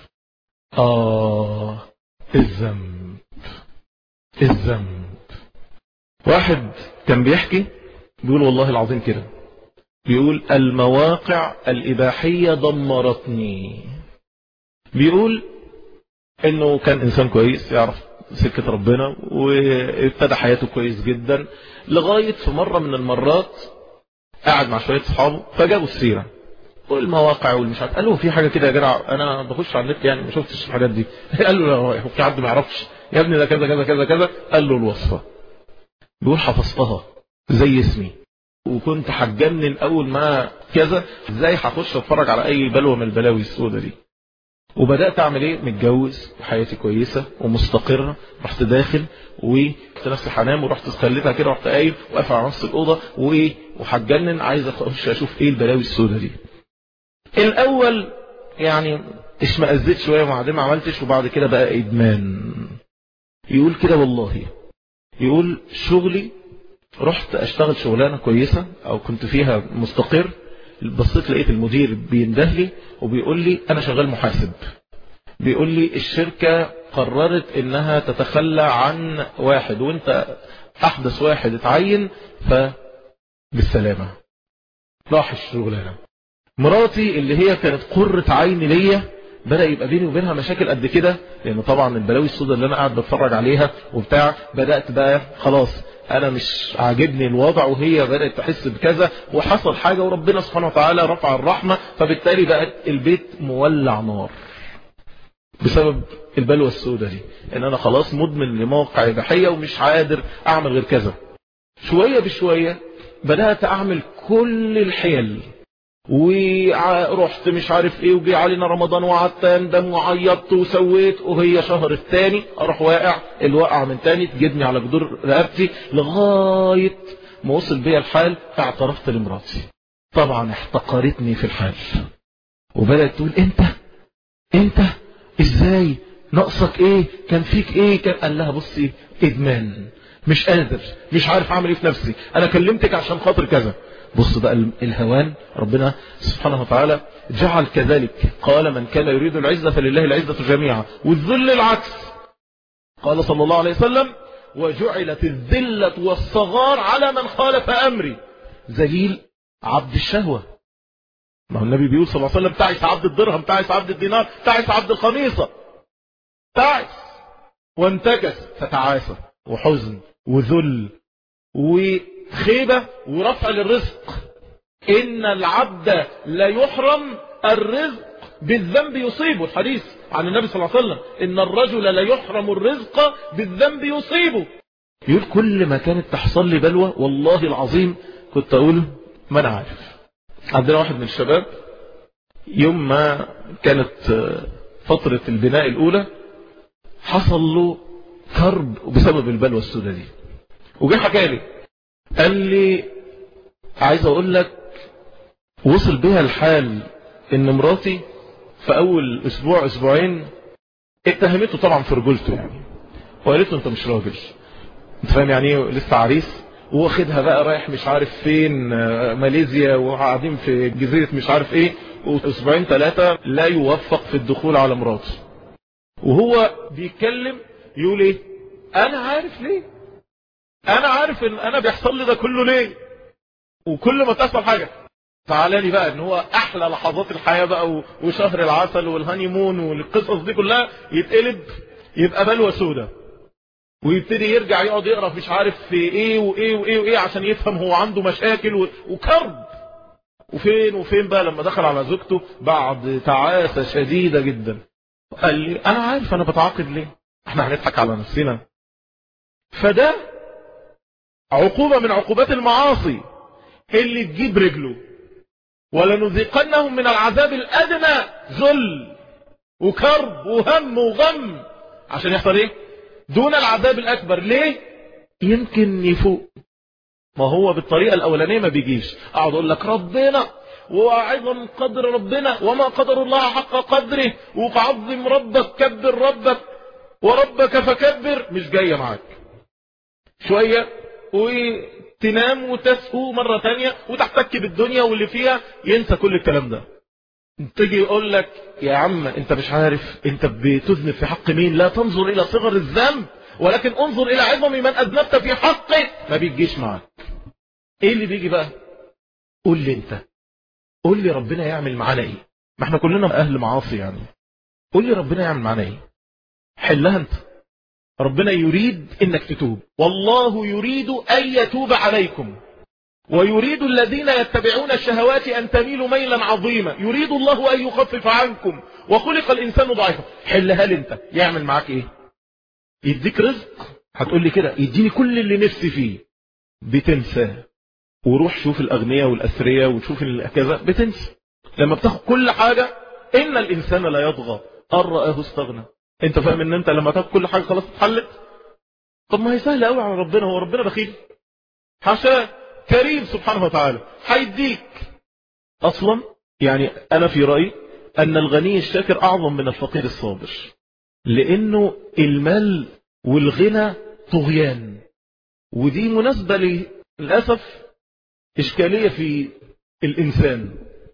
اه الذنب الذنب واحد كان بيحكي بيقول والله العظيم كده بيقول المواقع الإباحية دمرتني بيقول انه كان انسان كويس يعرف سكة ربنا وابتدى حياته كويس جدا لغاية في مرة من المرات قاعد مع شوية صحابه فجابوا السيرة والمواقع والمش عارف قال له في حاجة كده يا جدع انا بخش على النت يعني ما شفتش الحاجات دي قال له هو في حد ما يعرفش يا ابني ده كذا كذا كذا كذا قال له الوصفة بيقول حفظتها زي اسمي وكنت هتجنن اول ما كذا ازاي هخش اتفرج على اي بلوه من البلاوي السوداء دي وبدات اعمل ايه متجوز وحياتي كويسه ومستقره رحت داخل وقلت نفسي هنام ورحت خليتها كده رحت قايم واقف على نص الاوضه وايه وهتجنن عايز اخش اشوف ايه البلاوي السوداء دي الاول يعني اشمئزيت شويه وبعدين ما عملتش وبعد كده بقى ادمان يقول كده والله يقول شغلي رحت اشتغل شغلانه كويسه او كنت فيها مستقر بصيت لقيت المدير بينده لي وبيقول لي انا شغال محاسب بيقول لي الشركة قررت انها تتخلى عن واحد وانت احدث واحد اتعين فبالسلامة راح الشغلانة مراتي اللي هي كانت قرة عين ليا بدأ يبقى بيني وبينها مشاكل قد كده لان طبعا البلاوي السوداء اللي انا قاعد بتفرج عليها وبتاع بدأت بقى خلاص انا مش عاجبني الوضع وهي بدأت تحس بكذا وحصل حاجة وربنا سبحانه وتعالى رفع الرحمة فبالتالي بقت البيت مولع نار بسبب البلوى السوداء دي ان انا خلاص مدمن لموقع اباحيه ومش قادر اعمل غير كذا شوية بشوية بدأت اعمل كل الحيل ورحت مش عارف ايه وجي علينا رمضان وقعدت اندم وعيطت وسويت وهي شهر التاني اروح واقع الوقع من تاني تجدني على جدور رقبتي لغاية ما وصل بيا الحال اعترفت لمراتي طبعا احتقرتني في الحال وبدأت تقول انت انت ازاي ناقصك ايه كان فيك ايه كان قال لها بصي ادمان مش قادر مش عارف اعمل ايه في نفسي انا كلمتك عشان خاطر كذا بص بقى الهوان ربنا سبحانه وتعالى جعل كذلك قال من كان يريد العزة فلله العزة جميعا والذل العكس قال صلى الله عليه وسلم وجعلت الذلة والصغار على من خالف أمري ذليل عبد الشهوة ما هو النبي بيقول صلى الله عليه وسلم تعس عبد الدرهم تعس عبد الدينار تعس عبد الخميصة تعس وانتكس فتعاسة وحزن وذل وخيبة ورفع للرزق إن العبد لا يحرم الرزق بالذنب يصيبه الحديث عن النبي صلى الله عليه وسلم إن الرجل لا يحرم الرزق بالذنب يصيبه يقول كل ما كانت تحصل لي بلوى والله العظيم كنت أقول ما أنا عارف عندنا واحد من الشباب يوم ما كانت فترة البناء الأولى حصل له كرب بسبب البلوى السوداء دي وجه حكى لي قال لي عايز اقول لك وصل بها الحال ان مراتي في اول اسبوع اسبوعين اتهمته طبعا في رجولته يعني وقالت له انت مش راجل انت فاهم يعني ايه لسه عريس واخدها بقى رايح مش عارف فين ماليزيا وقاعدين في جزيرة مش عارف ايه واسبوعين ثلاثة لا يوفق في الدخول على مراته وهو بيتكلم يقول ايه انا عارف ليه انا عارف ان انا بيحصل لي ده كله ليه وكل ما تحصل حاجة تعالى لي بقى ان هو احلى لحظات الحياة بقى وشهر العسل والهاني مون والقصص دي كلها يتقلب يبقى بلوى سودة ويبتدي يرجع يقعد يقرا مش عارف في ايه وايه وايه وايه عشان يفهم هو عنده مشاكل وكرب وفين وفين بقى لما دخل على زوجته بعد تعاسة شديدة جدا قال لي انا عارف انا بتعاقد ليه احنا هنضحك على نفسنا فده عقوبة من عقوبات المعاصي اللي تجيب رجله ولنذيقنهم من العذاب الأدنى ذل وكرب وهم وغم عشان يحصل ايه دون العذاب الأكبر ليه يمكن يفوق ما هو بالطريقة الأولانية ما بيجيش أقعد أقول لك ربنا وعظم قدر ربنا وما قدر الله حق قدره وعظم ربك كبر ربك وربك فكبر مش جاية معاك شوية وتنام وتسهو مرة تانية وتحتك بالدنيا واللي فيها ينسى كل الكلام ده تيجي يقول لك يا عم انت مش عارف انت بتذنب في حق مين لا تنظر الى صغر الذنب ولكن انظر الى عظم من اذنبت في حقه ما بيجيش معاك ايه اللي بيجي بقى قول لي انت قول لي ربنا يعمل معانا ايه ما احنا كلنا اهل معاصي يعني قول لي ربنا يعمل معانا ايه حلها انت ربنا يريد انك تتوب والله يريد ان يتوب عليكم ويريد الذين يتبعون الشهوات أن تميلوا ميلا عظيما يريد الله أن يخفف عنكم وخلق الإنسان ضعيفا حلها لي انت يعمل معاك ايه يديك رزق هتقول لي كده يديني كل اللي نفسي فيه بتنسى وروح شوف الأغنياء والأثرياء وتشوف كذا بتنسى لما بتاخد كل حاجة إن الإنسان لا يطغى أن رآه استغنى انت فاهم ان انت لما تاخد كل حاجة خلاص اتحلت طب ما هي سهلة قوي على ربنا هو ربنا بخيل حاشاه كريم سبحانه وتعالى هيديك اصلا يعني انا في رأيي ان الغني الشاكر اعظم من الفقير الصابر لانه المال والغنى طغيان ودي مناسبة للأسف إشكالية في الإنسان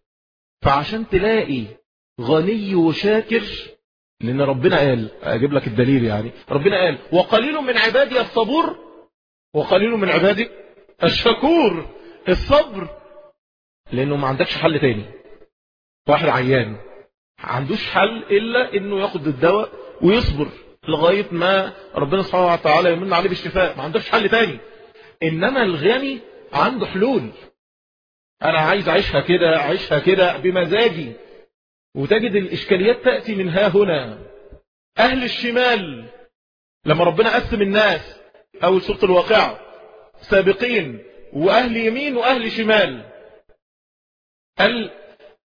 فعشان تلاقي غني وشاكر لأن ربنا قال أجيب لك الدليل يعني ربنا قال وقليل من عبادي الصبور وقليل من عبادي الشكور الصبر لأنه ما عندكش حل تاني واحد عيان عندوش حل إلا إنه ياخد الدواء ويصبر لغاية ما ربنا سبحانه وتعالى يمن عليه بالشفاء ما عندوش حل تاني إنما الغني عنده حلول أنا عايز أعيشها كده أعيشها كده بمزاجي وتجد الإشكاليات تأتي من ها هنا أهل الشمال لما ربنا قسم الناس أول سورة الواقعة سابقين وأهل يمين وأهل شمال قال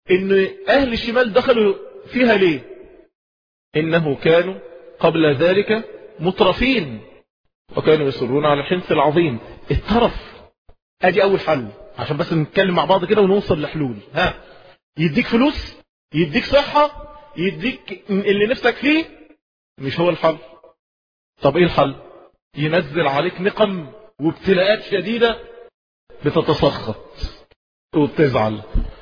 ان اهل الشمال دخلوا فيها ليه انه كانوا قبل ذلك مترفين وكانوا يصرون على الحنث العظيم الترف ادي اول حل عشان بس نتكلم مع بعض كده ونوصل لحلول ها يديك فلوس يديك صحة يديك اللي نفسك فيه مش هو الحل طب ايه الحل ينزل عليك نقم وابتلاءات شديدة بتتسخط وبتزعل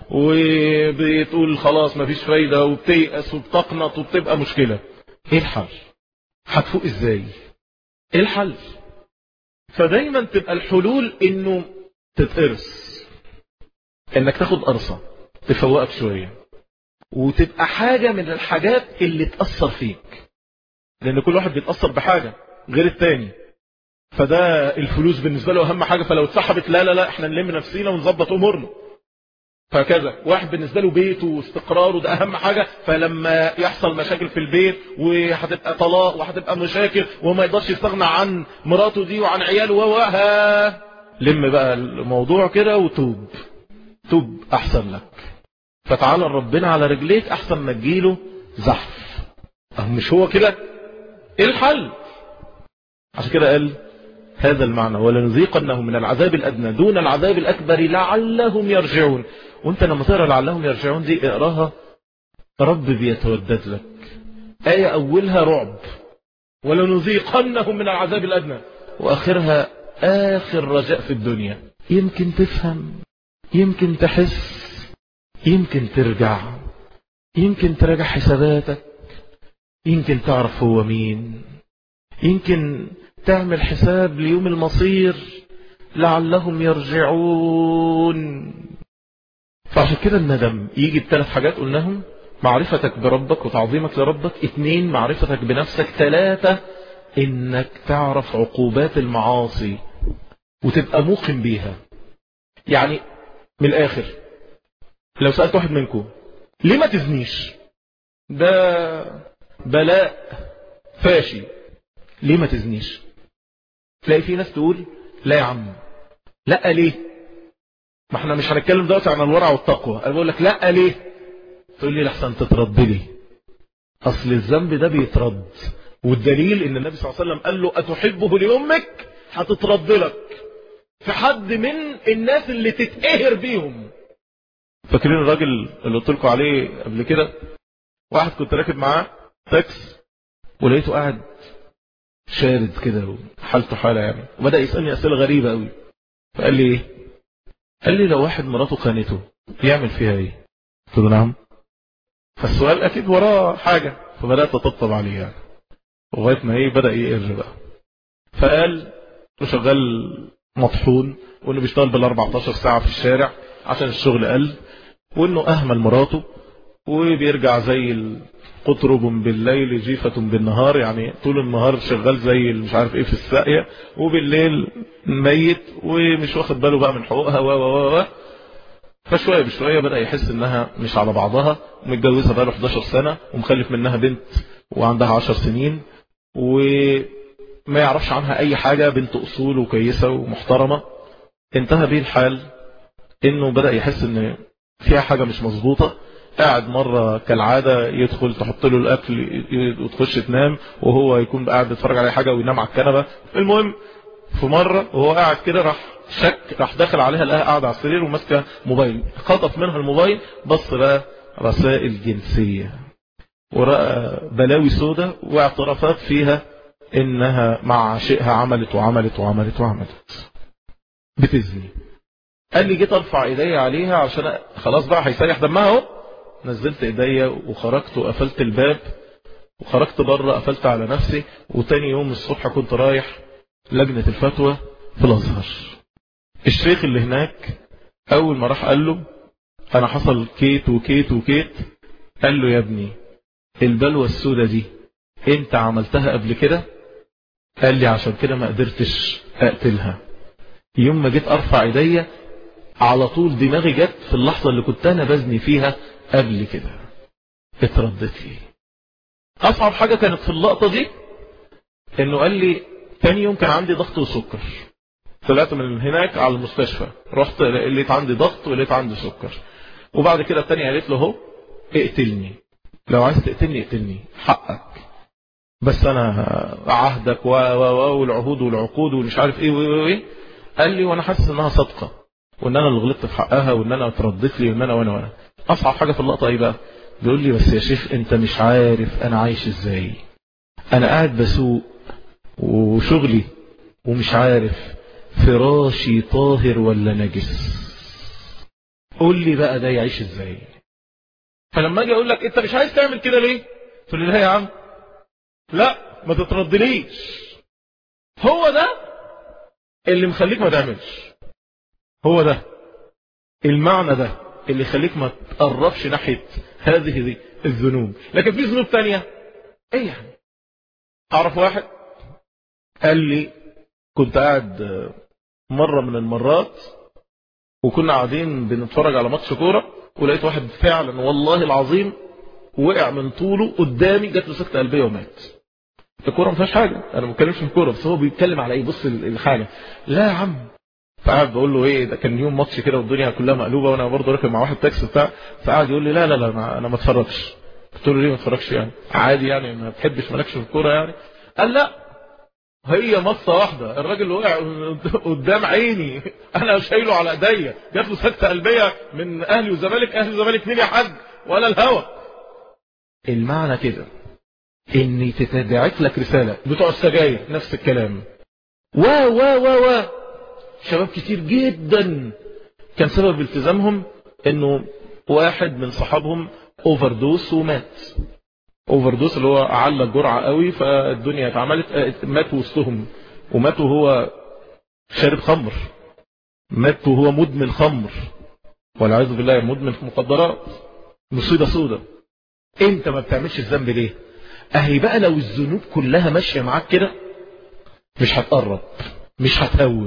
وبتقول خلاص مفيش فايدة وبتيأس وبتقنط وبتبقى مشكلة ايه الحل هتفوق ازاي ايه الحل فدايما تبقى الحلول انه تتقرص انك تاخد قرصة تفوقك شوية وتبقى حاجة من الحاجات اللي تأثر فيك لان كل واحد بيتأثر بحاجة غير التاني فده الفلوس بالنسبة له اهم حاجة فلو اتسحبت لا لا لا احنا نلم نفسينا ونظبط امورنا فكذا واحد بالنسبة له بيته واستقراره ده اهم حاجة فلما يحصل مشاكل في البيت وهتبقى طلاق وهتبقى مشاكل وما يقدرش يستغنى عن مراته دي وعن عياله وها لم بقى الموضوع كده وتوب توب احسن لك فتعالى ربنا على رجليك احسن ما تجيله زحف أه مش هو كده ايه الحل عشان كده قال هذا المعنى ولنذيقنهم من العذاب الأدنى دون العذاب الأكبر لعلهم يرجعون وانت لما تقرأ لعلهم يرجعون دي اقراها رب بيتودد لك آية أولها رعب ولنذيقنهم من العذاب الأدنى وآخرها آخر رجاء في الدنيا يمكن تفهم يمكن تحس يمكن ترجع يمكن تراجع حساباتك يمكن تعرف هو مين يمكن تعمل حساب ليوم المصير لعلهم يرجعون فعشان كده الندم يجي بثلاث حاجات قلناهم معرفتك بربك وتعظيمك لربك اثنين معرفتك بنفسك ثلاثة انك تعرف عقوبات المعاصي وتبقى موقن بيها يعني من الاخر لو سألت واحد منكم ليه ما تزنيش ده بلاء فاشي ليه ما تزنيش تلاقي في ناس تقول لا يا عم لا ليه ما احنا مش هنتكلم دلوقتي عن الورع والتقوى انا بقول لك لا ليه تقول لي لحسن تترد لي اصل الذنب ده بيترد والدليل ان النبي صلى الله عليه وسلم قال له اتحبه لامك هتترد لك في حد من الناس اللي تتقهر بيهم فاكرين الراجل اللي قلت لكم عليه قبل كده واحد كنت راكب معاه تاكس ولقيته قاعد شارد كده وحالته حالة يعني وبدأ يسألني أسئلة غريبة قوي فقال لي ايه قال لي لو واحد مراته خانته يعمل فيها ايه قلت له نعم فالسؤال اكيد وراه حاجة فبدأت اطبطب عليه يعني لغاية ما ايه بدأ يقر بقى فقال شغال مطحون وانه بيشتغل بال 14 ساعة في الشارع عشان الشغل قل وانه اهمل مراته وبيرجع زي قطرب بالليل جيفة بالنهار يعني طول النهار شغال زي مش عارف ايه في الساقية وبالليل ميت ومش واخد باله بقى من حقوقها و و و فشوية بشوية بدأ يحس انها مش على بعضها ومتجوزها بقى له 11 سنة ومخلف منها بنت وعندها 10 سنين وما يعرفش عنها اي حاجة بنت اصول وكويسة ومحترمة انتهى بيه الحال انه بدأ يحس ان فيها حاجة مش مظبوطة قاعد مرة كالعادة يدخل تحط له الأكل وتخش تنام وهو يكون قاعد بيتفرج على حاجة وينام على الكنبة المهم في مرة وهو قاعد كده راح شك راح داخل عليها لقاها قاعدة على السرير وماسكة موبايل خطف منها الموبايل بص لها رسائل جنسية ورأى بلاوي سودة واعترافات فيها انها مع عشقها عملت وعملت وعملت وعملت بتزني قال لي جيت ارفع ايديا عليها عشان خلاص بقى هيسيح دمها اهو نزلت ايديا وخرجت وقفلت الباب وخرجت بره قفلت على نفسي وتاني يوم الصبح كنت رايح لجنة الفتوى في الازهر الشيخ اللي هناك اول ما راح قال له انا حصل كيت وكيت وكيت قال له يا ابني البلوى السودة دي انت عملتها قبل كده قال لي عشان كده ما قدرتش اقتلها يوم ما جيت ارفع ايديا على طول دماغي جت في اللحظة اللي كنت انا بزني فيها قبل كده اتردت لي اصعب حاجة كانت في اللقطة دي انه قال لي تاني يوم كان عندي ضغط وسكر طلعت من هناك على المستشفى رحت لقيت عندي ضغط ولقيت عندي سكر وبعد كده التانية قالت له هو اقتلني لو عايز تقتلني اقتلني حقك بس انا عهدك و و والعهود والعقود ومش عارف ايه وايه قال لي وانا حاسس انها صادقه وان انا اللي غلطت في حقها وان انا اتردت لي وان انا وانا وانا اصعب حاجه في اللقطه ايه بقى بيقول لي بس يا شيخ انت مش عارف انا عايش ازاي انا قاعد بسوق وشغلي ومش عارف فراشي طاهر ولا نجس قول لي بقى ده يعيش ازاي فلما اجي اقول لك انت مش عايز تعمل كده ليه تقول لي لا يا عم لا ما تتردليش هو ده اللي مخليك ما تعملش هو ده المعنى ده اللي يخليك ما تقربش ناحية هذه دي الذنوب لكن في ذنوب تانية ايه يعني اعرف واحد قال لي كنت قاعد مرة من المرات وكنا قاعدين بنتفرج على ماتش كورة ولقيت واحد فعلا والله العظيم وقع من طوله قدامي جات له سكتة قلبية ومات الكورة ما فيهاش حاجة انا ما بتكلمش في الكورة بس هو بيتكلم على ايه بص الحاجة لا يا عم فقعد بقول له ايه ده كان يوم ماتش كده والدنيا كلها مقلوبه وانا برضه راكب مع واحد تاكسي بتاع فقعد يقول لي لا لا لا انا, أنا ما اتفرجش قلت له ليه ما اتفرجش يعني عادي يعني ما بتحبش مالكش في الكوره يعني قال لا هي مصه واحده الراجل وقع قدام عيني انا شايله على ايديا جات له سكته قلبيه من اهلي وزمالك اهلي وزمالك مين يا حاج ولا الهوى المعنى كده ان تتبعت لك رساله بتوع السجاير نفس الكلام و و و و شباب كتير جدا كان سبب التزامهم انه واحد من صحابهم اوفر دوس ومات اوفر دوس اللي هو على الجرعة قوي فالدنيا اتعملت مات وسطهم ومات وهو شارب خمر مات وهو مدمن خمر والعياذ بالله مدمن مخدرات مصيبة سودة انت ما بتعملش الذنب ليه اهي بقى لو الذنوب كلها ماشية معاك كده مش هتقرب مش هتهوب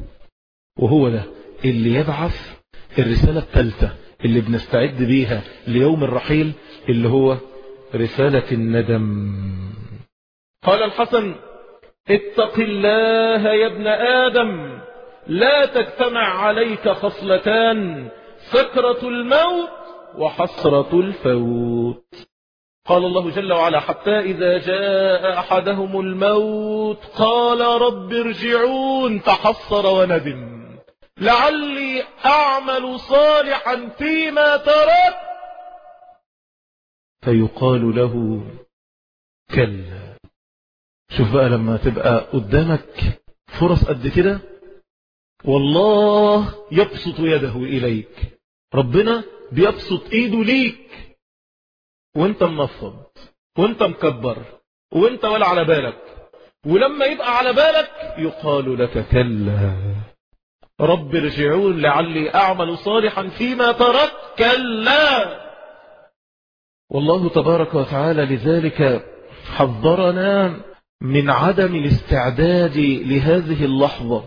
وهو ده اللي يبعث الرسالة الثالثة اللي بنستعد بيها ليوم الرحيل اللي هو رسالة الندم قال الحسن اتق الله يا ابن آدم لا تجتمع عليك خصلتان سكرة الموت وحسرة الفوت قال الله جل وعلا حتى إذا جاء أحدهم الموت قال رب ارجعون تحصر وندم لعلي أعمل صالحا فيما ترك فيقال له كلا شوف بقى لما تبقى قدامك فرص قد كده والله يبسط يده إليك ربنا بيبسط ايده ليك وانت منفض وانت مكبر وانت ولا على بالك ولما يبقى على بالك يقال لك كلا رب ارجعون لعلي أعمل صالحا فيما ترك كلا والله تبارك وتعالى لذلك حذرنا من عدم الاستعداد لهذه اللحظة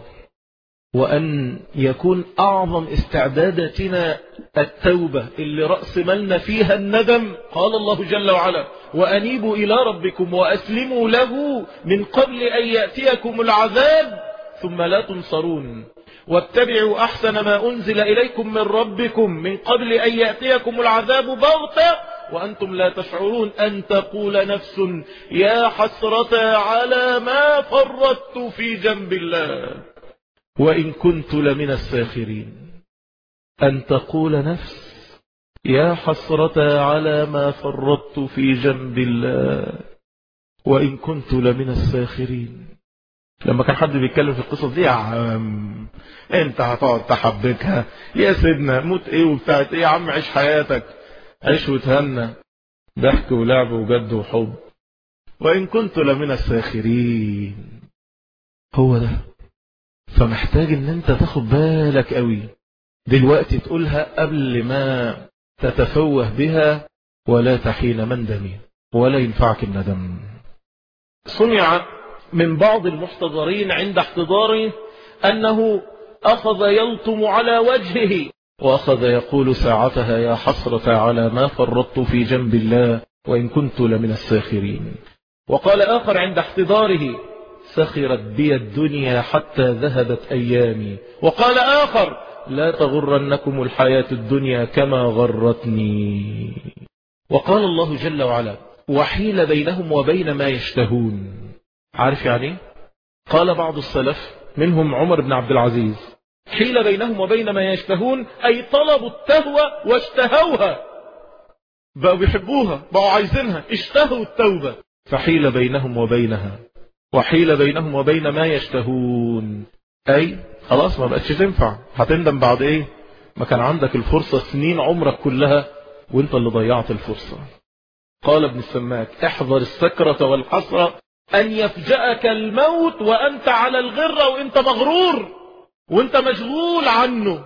وأن يكون أعظم استعداداتنا التوبة اللي رأس ملنا فيها الندم قال الله جل وعلا وأنيبوا إلى ربكم وأسلموا له من قبل أن يأتيكم العذاب ثم لا تنصرون واتبعوا أحسن ما أنزل إليكم من ربكم من قبل أن يأتيكم العذاب بغتة وأنتم لا تشعرون أن تقول نفس يا حسرة على ما فرطت في جنب الله وإن كنت لمن الساخرين أن تقول نفس يا حسرة على ما فرطت في جنب الله وإن كنت لمن الساخرين لما كان حد بيتكلم في القصص دي يا عم انت هتقعد تحبكها يا سيدنا موت ايه وبتاعت ايه يا عم عيش حياتك عيش وتهنى ضحك ولعب وجد وحب وإن كنت لمن الساخرين هو ده فمحتاج ان انت تاخد بالك قوي دلوقتي تقولها قبل ما تتفوه بها ولا تحين مندمي ولا ينفعك الندم صنع من بعض المحتضرين عند احتضاره أنه أخذ يلطم على وجهه وأخذ يقول ساعتها يا حسرة على ما فرطت في جنب الله وإن كنت لمن الساخرين وقال آخر عند احتضاره سخرت بي الدنيا حتى ذهبت أيامي وقال آخر لا تغرنكم الحياة الدنيا كما غرتني وقال الله جل وعلا وحيل بينهم وبين ما يشتهون عارف يعني قال بعض السلف منهم عمر بن عبد العزيز حيل بينهم وبين ما يشتهون أي طلبوا التهوى واشتهوها بقوا بيحبوها بقوا عايزينها اشتهوا التوبة فحيل بينهم وبينها وحيل بينهم وبين ما يشتهون أي خلاص ما بقتش تنفع هتندم بعد ايه ما كان عندك الفرصة سنين عمرك كلها وانت اللي ضيعت الفرصة قال ابن السماك احذر السكرة والحسرة ان يفجأك الموت وانت على الغرة وانت مغرور وانت مشغول عنه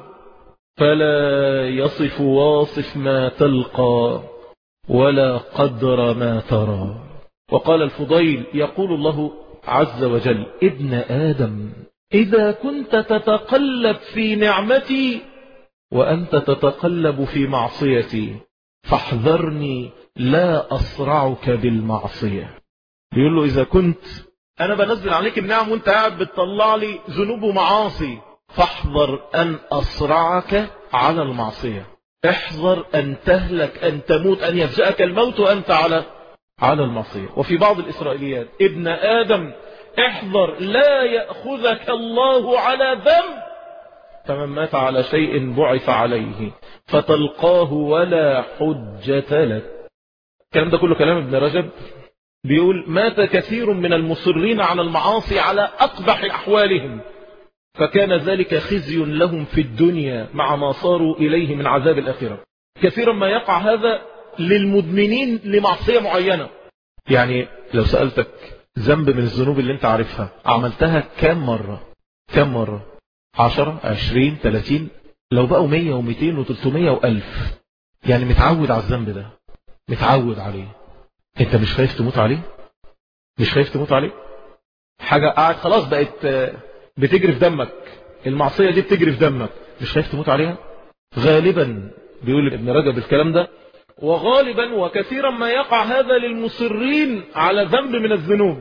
فلا يصف واصف ما تلقى ولا قدر ما ترى وقال الفضيل يقول الله عز وجل ابن آدم إذا كنت تتقلب في نعمتي وأنت تتقلب في معصيتي فاحذرني لا أصرعك بالمعصية بيقول له إذا كنت أنا بنزل عليك النعم وانت قاعد بتطلع لي ذنوب ومعاصي فاحذر أن أصرعك على المعصية احذر أن تهلك أن تموت أن يفجأك الموت وأنت على على المعصية وفي بعض الإسرائيليات ابن آدم احذر لا يأخذك الله على ذنب فمن مات على شيء بعث عليه فتلقاه ولا حجة لك الكلام ده كله كلام ابن رجب بيقول مات كثير من المصرين على المعاصي على أقبح أحوالهم فكان ذلك خزي لهم في الدنيا مع ما صاروا إليه من عذاب الآخرة كثيرا ما يقع هذا للمدمنين لمعصية معينة يعني لو سألتك ذنب من الذنوب اللي انت عارفها عملتها كام مرة كام مرة عشرة عشرين تلاتين لو بقوا مية ومئتين وتلتمية وألف يعني متعود على الذنب ده متعود عليه انت مش خايف تموت عليه مش خايف تموت عليه حاجة قاعد خلاص بقت بتجري في دمك المعصية دي بتجري في دمك مش خايف تموت عليها غالبا بيقول ابن رجب الكلام ده وغالبا وكثيرا ما يقع هذا للمصرين على ذنب من الذنوب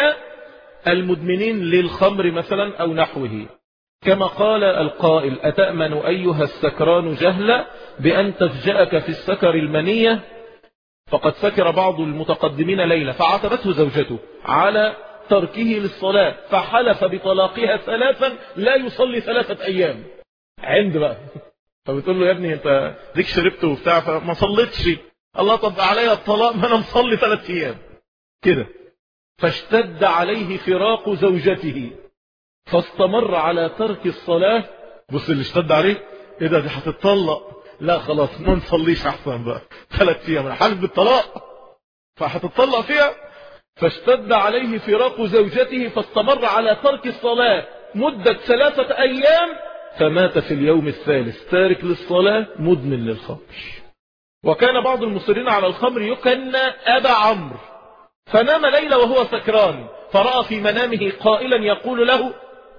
كالمدمنين للخمر مثلا أو نحوه كما قال القائل أتأمن أيها السكران جهلا بأن تفجأك في السكر المنية فقد سكر بعض المتقدمين ليلة فعاتبته زوجته على تركه للصلاة فحلف بطلاقها ثلاثا لا يصلي ثلاثة أيام عند بقى فبتقول له يا ابني انت ديك شربت وبتاع فما صليتش الله طب عليا الطلاق ما انا مصلي ثلاث ايام كده فاشتد عليه فراق زوجته فاستمر على ترك الصلاة بص اللي اشتد عليه ايه ده دي هتتطلق لا خلاص ما نصليش احسن بقى ثلاث ايام انا حالف بالطلاق فهتتطلق فيها فاشتد عليه فراق زوجته فاستمر على ترك الصلاة مدة ثلاثة ايام فمات في اليوم الثالث تارك للصلاة مدمن للخمر وكان بعض المصرين على الخمر يكنى أبا عمرو فنام ليلة وهو سكران فرأى في منامه قائلا يقول له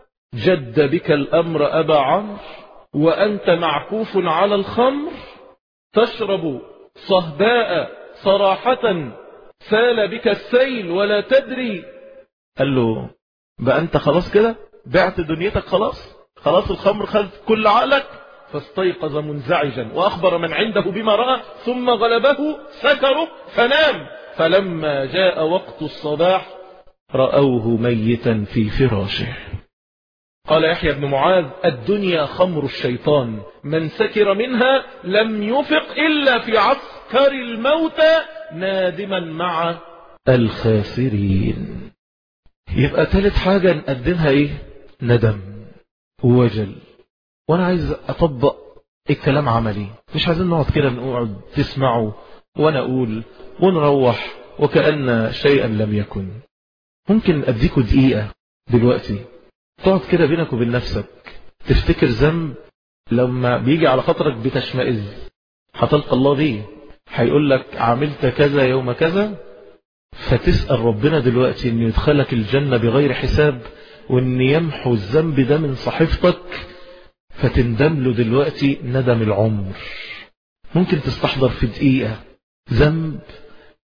جد بك الأمر أبا عمرو وأنت معكوف على الخمر تشرب صهباء صراحة سال بك السيل ولا تدري قال له بقى أنت خلاص كده بعت دنيتك خلاص خلاص الخمر خذ كل عقلك فاستيقظ منزعجا وأخبر من عنده بما رأى ثم غلبه سكره فنام فلما جاء وقت الصباح رأوه ميتا في فراشه قال يحيى بن معاذ الدنيا خمر الشيطان من سكر منها لم يفق إلا في عسكر الموت نادما مع الخاسرين يبقى ثالث حاجة نقدمها ايه ندم ووجل وانا عايز اطبق الكلام عملي مش عايزين نقعد كده نقعد تسمعوا وانا اقول ونروح وكأن شيئا لم يكن ممكن اديكوا دقيقة دلوقتي تقعد كده بينك وبين نفسك تفتكر ذنب لما بيجي على خاطرك بتشمئز هتلقى الله بيه هيقول لك عملت كذا يوم كذا فتسأل ربنا دلوقتي انه يدخلك الجنة بغير حساب وان يمحو الذنب ده من صحيفتك فتندم له دلوقتي ندم العمر ممكن تستحضر في دقيقة ذنب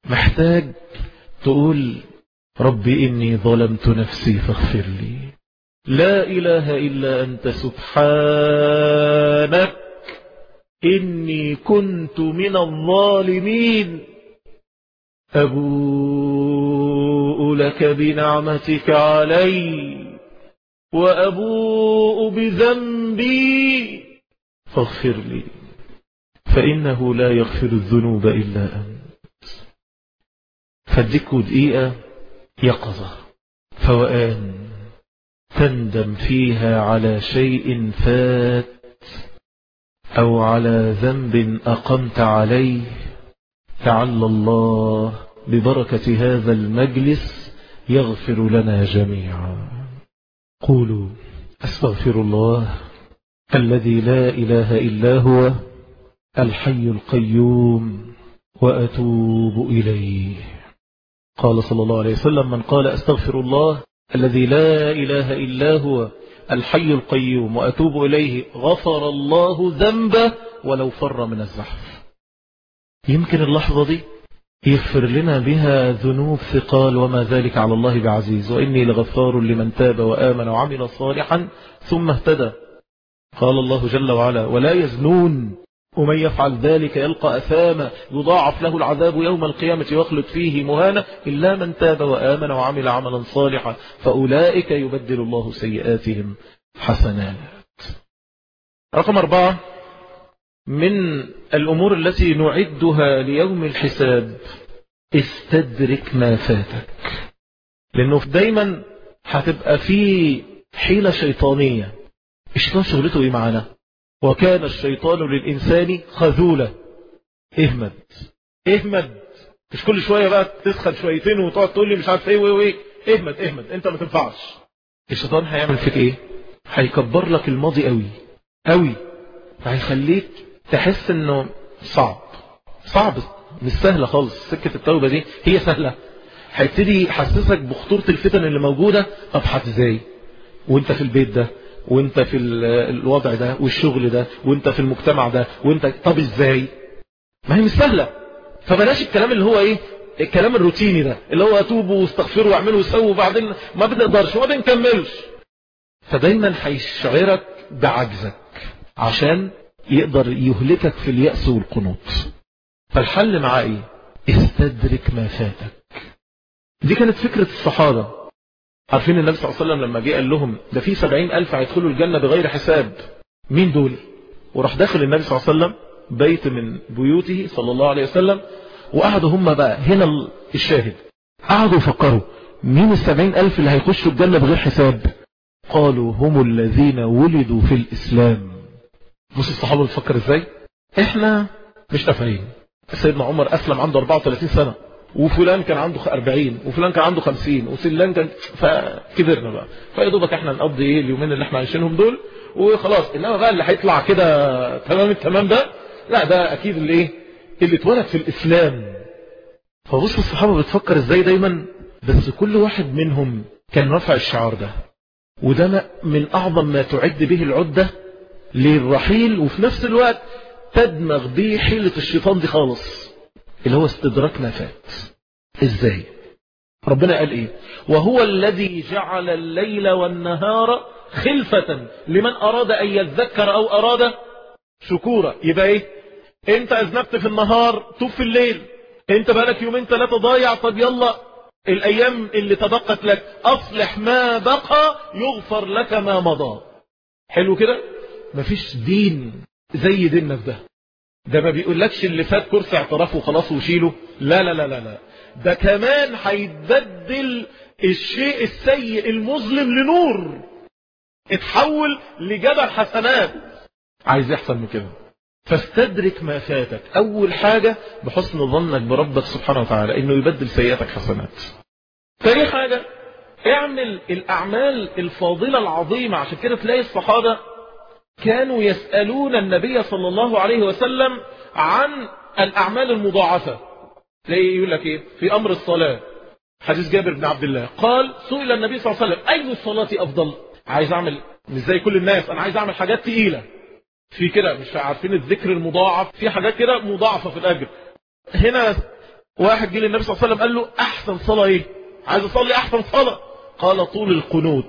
محتاج تقول ربي إني ظلمت نفسي فاغفر لي لا إله إلا أنت سبحانك إني كنت من الظالمين أبوء لك بنعمتك علي وأبوء بذنبي فاغفر لي فإنه لا يغفر الذنوب إلا أنت فادكوا دقيقة يقظة فوآن تندم فيها على شيء فات أو على ذنب أقمت عليه لعل الله ببركة هذا المجلس يغفر لنا جميعا قولوا أستغفر الله الذي لا إله إلا هو الحي القيوم وأتوب إليه قال صلى الله عليه وسلم من قال أستغفر الله الذي لا إله إلا هو الحي القيوم وأتوب إليه غفر الله ذنبه ولو فر من الزحف يمكن اللحظة دي يغفر لنا بها ذنوب ثقال وما ذلك على الله بعزيز وإني لغفار لمن تاب وآمن وعمل صالحا ثم اهتدى قال الله جل وعلا ولا يزنون ومن يفعل ذلك يلقى أثاما يضاعف له العذاب يوم القيامة ويخلد فيه مهانا إلا من تاب وآمن وعمل عملا صالحا فأولئك يبدل الله سيئاتهم حسنات رقم أربعة من الأمور التي نعدها ليوم الحساب استدرك ما فاتك لأنه دايما هتبقى في حيلة شيطانية الشيطان شغلته ايه معانا وكان الشيطان للإنسان خذولة اهمد اهمد مش كل شوية بقى تسخن شويتين وتقعد تقول لي مش عارف ايه وايه اهمد اهمد انت ما تنفعش الشيطان هيعمل فيك ايه هيكبر لك الماضي قوي قوي فهيخليك تحس انه صعب صعب مش سهلة خالص سكة التوبة دي هي سهلة هيبتدي يحسسك بخطورة الفتن اللي موجودة ابحث ازاي وانت في البيت ده وانت في الوضع ده والشغل ده وانت في المجتمع ده وانت طب ازاي ما هي مش سهلة فبلاش الكلام اللي هو ايه الكلام الروتيني ده اللي هو اتوبوا واستغفروا واعملوا وسووا وبعدين ما بنقدرش وما بنكملش فدايما هيشعرك بعجزك عشان يقدر يهلكك في اليأس والقنوط فالحل معاه ايه استدرك ما فاتك دي كانت فكرة الصحابة عارفين النبي صلى الله عليه وسلم لما جه قال لهم ده في سبعين ألف هيدخلوا الجنة بغير حساب مين دول وراح داخل النبي صلى الله عليه وسلم بيت من بيوته صلى الله عليه وسلم وقعدوا هم بقى هنا الشاهد قعدوا يفكروا مين السبعين ألف اللي هيخشوا الجنة بغير حساب قالوا هم الذين ولدوا في الإسلام بص الصحابة بتفكر ازاي احنا مش تافهين سيدنا عمر أسلم عنده 34 سنة وفلان كان عنده 40 وفلان كان عنده 50 وفلان كان فكبرنا بقى فيا دوبك احنا نقضي ايه اليومين اللي احنا عايشينهم دول وخلاص انما بقى اللي هيطلع كده تمام التمام ده لا ده اكيد اللي ايه اللي اتولد في الاسلام فبص الصحابه بتفكر ازاي دايما بس كل واحد منهم كان رفع الشعار ده وده من اعظم ما تعد به العده للرحيل وفي نفس الوقت تدمغ به حيله الشيطان دي خالص اللي هو استدراك ما فات ازاي ربنا قال ايه وهو الذي جعل الليل والنهار خلفة لمن اراد ان يذكر او اراد شكورا يبقى ايه انت اذنبت في النهار توب في الليل انت بقالك يومين ثلاثة ضايع طب يلا الايام اللي تبقت لك اصلح ما بقى يغفر لك ما مضى حلو كده مفيش دين زي ديننا في ده ده ما بيقولكش اللي فات كرسي اعتراف وخلاص وشيله لا لا لا لا لا ده كمان هيتبدل الشيء السيء المظلم لنور اتحول لجبل حسنات عايز يحصل من كده فاستدرك ما فاتك اول حاجة بحسن ظنك بربك سبحانه وتعالى انه يبدل سيئاتك حسنات تاني حاجة اعمل الاعمال الفاضلة العظيمة عشان كده تلاقي الصحابة كانوا يسألون النبي صلى الله عليه وسلم عن الأعمال المضاعفة تلاقي يقول لك ايه في أمر الصلاة حديث جابر بن عبد الله قال سئل النبي صلى الله عليه وسلم أي الصلاة أفضل عايز أعمل مش زي كل الناس أنا عايز أعمل حاجات تقيلة في كده مش عارفين الذكر المضاعف في حاجات كده مضاعفة في الأجر هنا واحد جه للنبي صلى الله عليه وسلم قال له أحسن صلاة إيه عايز أصلي أحسن صلاة قال طول القنوت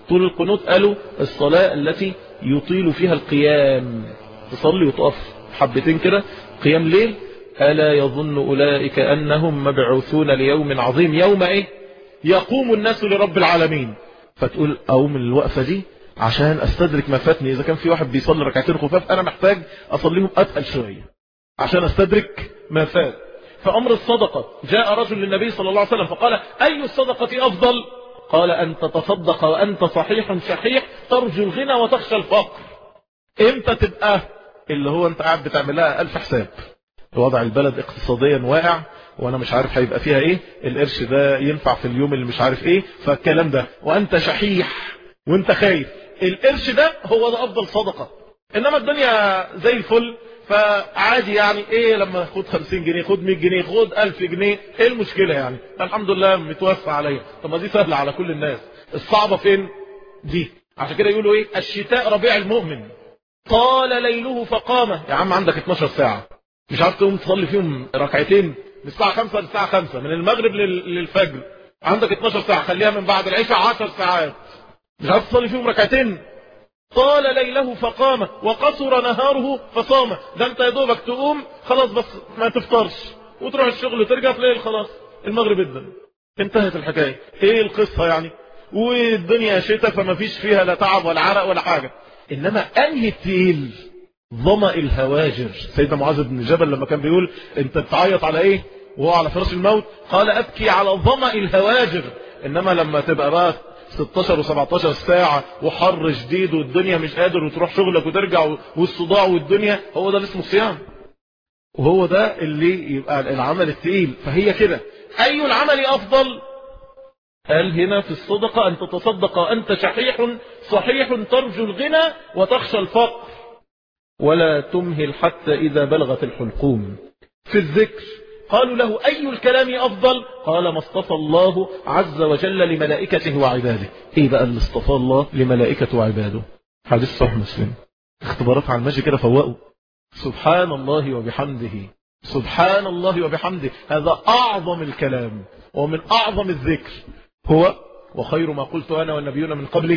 طول القنوت قالوا الصلاة التي يطيل فيها القيام تصلي وتقف حبتين كده قيام ليل ألا يظن أولئك أنهم مبعوثون ليوم عظيم يوم إيه يقوم الناس لرب العالمين فتقول أقوم الوقفة دي عشان استدرك ما فاتني إذا كان في واحد بيصلي ركعتين خفاف أنا محتاج أصليهم أتقل شوية عشان استدرك ما فات فأمر الصدقة جاء رجل للنبي صلى الله عليه وسلم فقال أي الصدقة أفضل قال أن تتصدق وأنت صحيح شحيح ترجو الغنى وتخشى الفقر امتى تبقى اللي هو انت قاعد بتعملها ألف حساب وضع البلد اقتصاديا واقع وانا مش عارف هيبقى فيها ايه القرش ده ينفع في اليوم اللي مش عارف ايه فالكلام ده وانت شحيح وانت خايف القرش ده هو ده افضل صدقة انما الدنيا زي الفل فعادي يعني ايه لما خد 50 جنيه خد 100 جنيه خد 1000 جنيه ايه المشكلة يعني الحمد لله متوفى عليا طب ما دي سهلة على كل الناس الصعبة فين دي عشان كده يقولوا ايه الشتاء ربيع المؤمن طال ليله فقام يا عم عندك 12 ساعة مش عارف تقوم تصلي فيهم ركعتين من الساعة 5 للساعة 5 من المغرب للفجر عندك 12 ساعة خليها من بعد العشاء 10 ساعات مش عارف تصلي فيهم ركعتين طال ليله فقام وقصر نهاره فصام ده انت يا دوبك تقوم خلاص بس ما تفطرش وتروح الشغل وترجع تلاقي خلاص المغرب ادن انتهت الحكاية ايه القصة يعني والدنيا شتاء فما فيش فيها لا تعب ولا عرق ولا حاجة انما انهي التقيل ظمأ الهواجر سيدنا معاذ بن جبل لما كان بيقول انت بتعيط على ايه وهو على فراش الموت قال ابكي على ظمأ الهواجر انما لما تبقى بقى 16 و17 ساعة وحر شديد والدنيا مش قادر وتروح شغلك وترجع والصداع والدنيا هو ده اللي اسمه صيام وهو ده اللي يبقى العمل الثقيل فهي كده اي العمل افضل قال هنا في الصدقة ان تتصدق انت شحيح صحيح ترجو الغنى وتخشى الفقر ولا تمهل حتى اذا بلغت الحلقوم في الذكر قالوا له أي الكلام أفضل قال ما اصطفى الله عز وجل لملائكته وعباده إيه بقى اللي اصطفى الله لملائكته وعباده حديث صحيح مسلم اختبارات عن ماشي كده فوقوا سبحان الله وبحمده سبحان الله وبحمده هذا أعظم الكلام ومن أعظم الذكر هو وخير ما قلت أنا والنبيون من قبله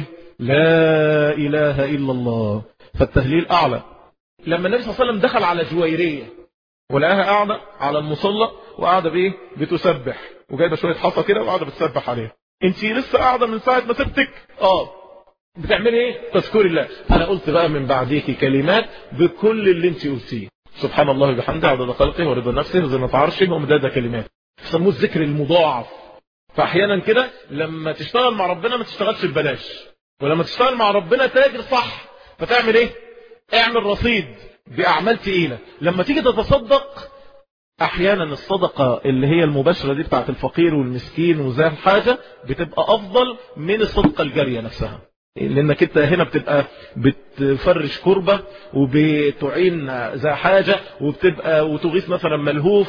لا إله إلا الله فالتهليل أعلى لما النبي صلى الله عليه وسلم دخل على جويرية ولقاها قاعدة على المصلى وقاعدة بايه بتسبح وجايبة شوية حصى كده وقاعدة بتسبح عليها انت لسه قاعدة من ساعة ما سبتك اه بتعملي ايه تذكر الله انا قلت بقى من بعديكي كلمات بكل اللي انت قلتيه سبحان الله وبحمده عدد خلقه ورضا نفسه وزنة عرشه ومداد كلمات يسموه الذكر المضاعف فاحيانا كده لما تشتغل مع ربنا ما تشتغلش ببلاش ولما تشتغل مع ربنا تاجر صح فتعمل ايه اعمل رصيد بأعمال تقيلة لما تيجي تتصدق احيانا الصدقة اللي هي المباشرة دي بتاعت الفقير والمسكين وزي حاجة بتبقى افضل من الصدقة الجارية نفسها لانك انت هنا بتبقى بتفرش كربة وبتعين ذا حاجة وبتبقى وتغيث مثلا ملهوف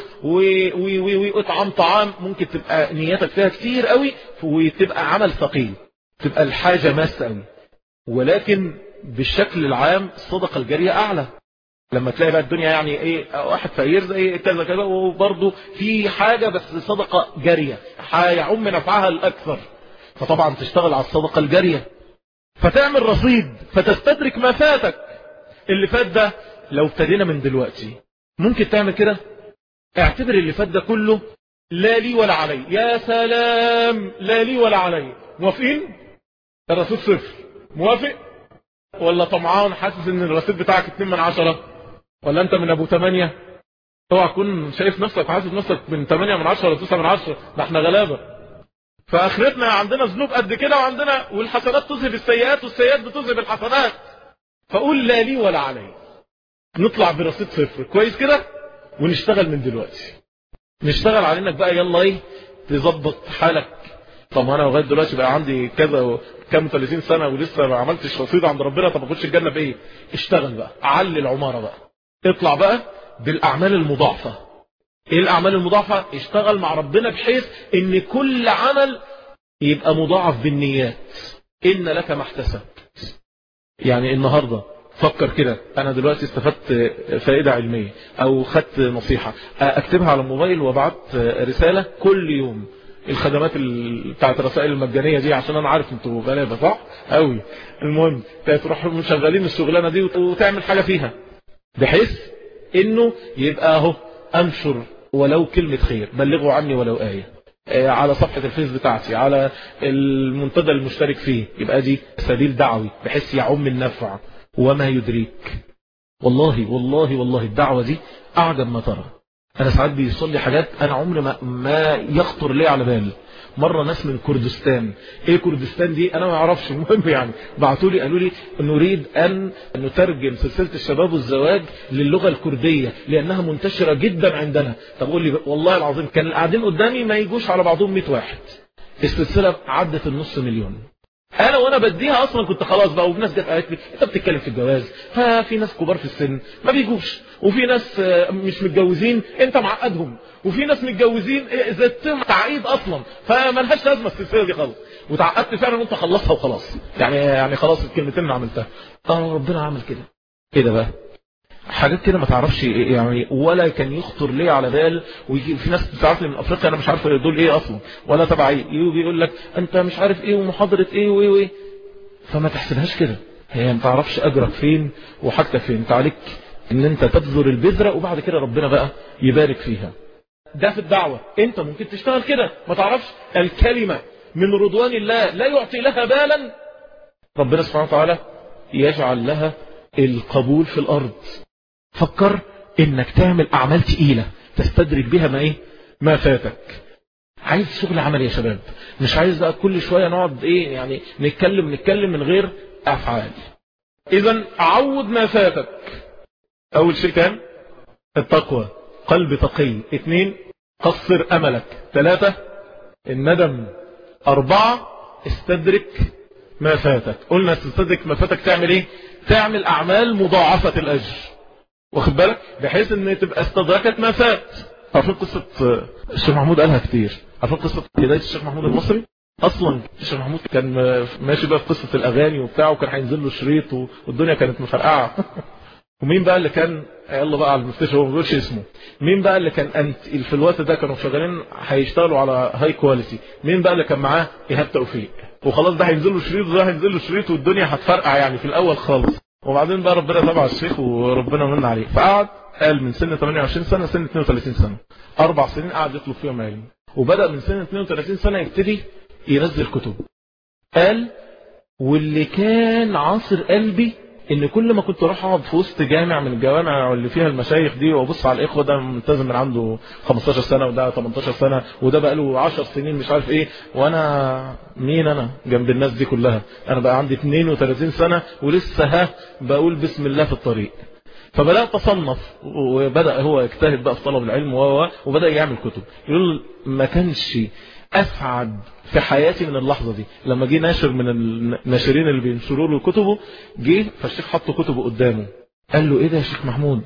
وإطعام طعام ممكن تبقى نياتك فيها كتير قوي وتبقى عمل ثقيل تبقى الحاجة ماسة قوي ولكن بالشكل العام الصدقة الجارية اعلى لما تلاقي بقى الدنيا يعني ايه واحد فقير زي كذا كذا وبرضه في حاجة بس صدقة جارية هيعم نفعها الاكثر فطبعا تشتغل على الصدقة الجارية فتعمل رصيد فتستدرك ما فاتك اللي فات ده لو ابتدينا من دلوقتي ممكن تعمل كده اعتبر اللي فات ده كله لا لي ولا علي يا سلام لا لي ولا علي موافقين الرصيد صفر موافق ولا طمعان حاسس ان الرصيد بتاعك اتنين من عشرة ولا انت من ابو تمانية اوعى تكون شايف نفسك وحاسس نفسك من تمانية من عشرة ولا تسعة من عشرة ده احنا غلابة فاخرتنا عندنا ذنوب قد كده وعندنا والحسنات تذهب السيئات والسيئات بتذهب الحسنات فقول لا لي ولا علي نطلع برصيد صفر كويس كده ونشتغل من دلوقتي نشتغل على انك بقى يلا ايه تظبط حالك طب انا لغايه دلوقتي بقى عندي كذا كام 30 سنه ولسه ما عملتش رصيد عند ربنا طب اخش الجنه بايه اشتغل بقى علي العماره بقى اطلع بقى بالاعمال المضاعفه ايه الاعمال المضاعفه اشتغل مع ربنا بحيث ان كل عمل يبقى مضاعف بالنيات ان لك ما احتسبت يعني النهارده فكر كده انا دلوقتي استفدت فائده علميه او خدت نصيحه اكتبها على الموبايل وابعت رساله كل يوم الخدمات بتاعت الرسائل المجانية دي عشان انا عارف انتوا غلابة صح قوي المهم تروح مشغلين الشغلانة دي وتعمل حاجة فيها بحيث انه يبقى اهو انشر ولو كلمة خير بلغوا عني ولو آية على صفحة الفيس بتاعتي على المنتدى المشترك فيه يبقى دي سبيل دعوي بحيث يعم النفع وما يدريك والله والله والله الدعوة دي أعجب ما ترى أنا ساعات بيصلي حاجات أنا عمري ما, ما يخطر لي على بالي مرة ناس من كردستان ايه كردستان دي انا ما اعرفش المهم يعني بعتوا لي قالوا لي نريد ان نترجم سلسلة الشباب والزواج للغة الكردية لانها منتشرة جدا عندنا طب قول لي والله العظيم كان القاعدين قدامي ما يجوش على بعضهم 100 واحد السلسلة عدت النص مليون انا وانا بديها اصلا كنت خلاص بقى وفي ناس جت قالت لي انت بتتكلم في الجواز ففي ناس كبار في السن ما بيجوش وفي ناس مش متجوزين انت معقدهم وفي ناس متجوزين زدتهم تعقيد اصلا فملهاش لازمه السلسله دي خالص وتعقدت فعلا وانت خلصها وخلاص يعني يعني خلاص الكلمتين اللي عملتها اه ربنا عمل كده ايه ده بقى حاجات كده ما تعرفش يعني ولا كان يخطر ليه على بال ويجي في ناس بتبعت لي من افريقيا انا مش عارف دول ايه اصلا ولا تبع ايه يجي يقول لك انت مش عارف ايه ومحاضره ايه وايه وايه فما تحسبهاش كده هي ما تعرفش اجرك فين وحاجتك فين انت عليك ان انت تبذر البذره وبعد كده ربنا بقى يبارك فيها ده في الدعوه انت ممكن تشتغل كده ما تعرفش الكلمه من رضوان الله لا يعطي لها بالا ربنا سبحانه وتعالى يجعل لها القبول في الارض فكر انك تعمل اعمال تقيلة تستدرك بها ما ايه ما فاتك عايز شغل عمل يا شباب مش عايز بقى كل شوية نقعد ايه يعني نتكلم نتكلم من غير افعال اذا عوض ما فاتك اول شيء كان التقوى قلب تقي اثنين قصر املك ثلاثة الندم اربعة استدرك ما فاتك قلنا تستدرك ما فاتك تعمل ايه تعمل اعمال مضاعفة الاجر واخد بالك بحيث ان تبقى استدركت ما فات عارفين قصة الشيخ محمود قالها كتير عارفين قصة بداية الشيخ محمود المصري اصلا الشيخ محمود كان ماشي بقى في قصة الاغاني وبتاع وكان هينزل له شريط والدنيا كانت مفرقعة ومين بقى اللي كان يلا بقى على المستشفى هو ما بيقولش اسمه مين بقى اللي كان انت في الوقت ده كانوا شغالين هيشتغلوا على هاي كواليتي مين بقى اللي كان معاه ايهاب توفيق وخلاص ده هينزل له شريط وده هينزل له شريط والدنيا هتفرقع يعني في الاول خالص وبعدين بقى ربنا تبع الشيخ وربنا من عليه فقعد قال من سن 28 سنة سن 32 سنة أربع سنين قعد يطلب فيهم علم وبدأ من سن 32 سنة يبتدي ينزل كتب قال واللي كان عاصر قلبي ان كل ما كنت اروح اقعد في وسط جامع من الجوامع اللي فيها المشايخ دي وابص على الاخوه ده ملتزم من عنده 15 سنه وده 18 سنه وده بقى له 10 سنين مش عارف ايه وانا مين انا جنب الناس دي كلها انا بقى عندي 32 سنه ولسه ها بقول بسم الله في الطريق فبدات اصنف وبدا هو يجتهد بقى في طلب العلم وبدا يعمل كتب يقول ما كانش اسعد في حياتي من اللحظة دي لما جه ناشر من الناشرين اللي بينشروا له كتبه جه فالشيخ حط كتبه قدامه قال له ايه ده يا شيخ محمود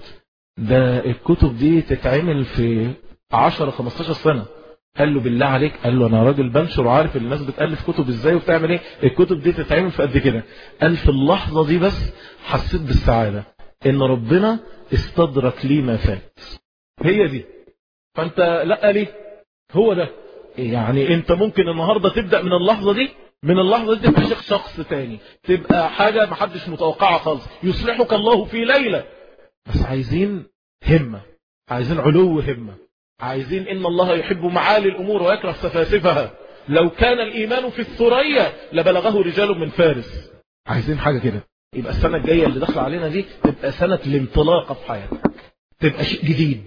ده الكتب دي تتعمل في 10 15 سنة قال له بالله عليك قال له انا راجل بنشر وعارف الناس بتالف كتب ازاي وبتعمل ايه الكتب دي تتعمل في قد كده قال في اللحظة دي بس حسيت بالسعادة ان ربنا استدرك لي ما فات هي دي فانت لا ليه هو ده يعني انت ممكن النهاردة تبدأ من اللحظة دي من اللحظة دي تبقى شيخ شخص تاني تبقى حاجة محدش متوقعها خالص يصلحك الله في ليلة بس عايزين همة عايزين علو همة عايزين ان الله يحب معالي الامور ويكره سفاسفها لو كان الايمان في الثريا لبلغه رجال من فارس عايزين حاجة كده يبقى السنة الجاية اللي داخله علينا دي تبقى سنة الانطلاقة في حياتك تبقى شيء جديد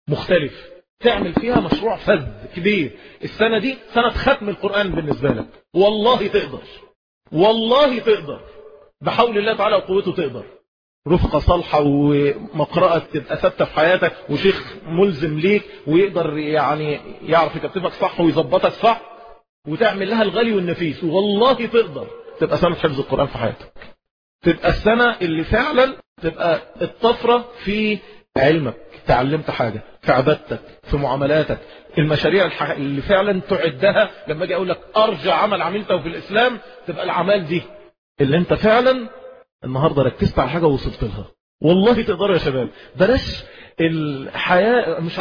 مختلف تعمل فيها مشروع فذ كبير السنة دي سنة ختم القرآن بالنسبة لك والله تقدر والله تقدر بحول الله تعالى وقوته تقدر رفقة صالحة ومقرأة تبقى ثابتة في حياتك وشيخ ملزم ليك ويقدر يعني يعرف يكتبك صح ويظبطك صح وتعمل لها الغالي والنفيس والله تقدر تبقى سنة حفظ القرآن في حياتك تبقى السنة اللي فعلا تبقى الطفرة في علمك تعلمت حاجة في عبادتك في معاملاتك المشاريع اللي فعلا تعدها لما اجي اقول لك ارجع عمل عملته في الاسلام تبقى الاعمال دي اللي انت فعلا النهاردة ركزت على حاجة ووصلت لها والله تقدروا يا شباب بلاش الحياة مش عارف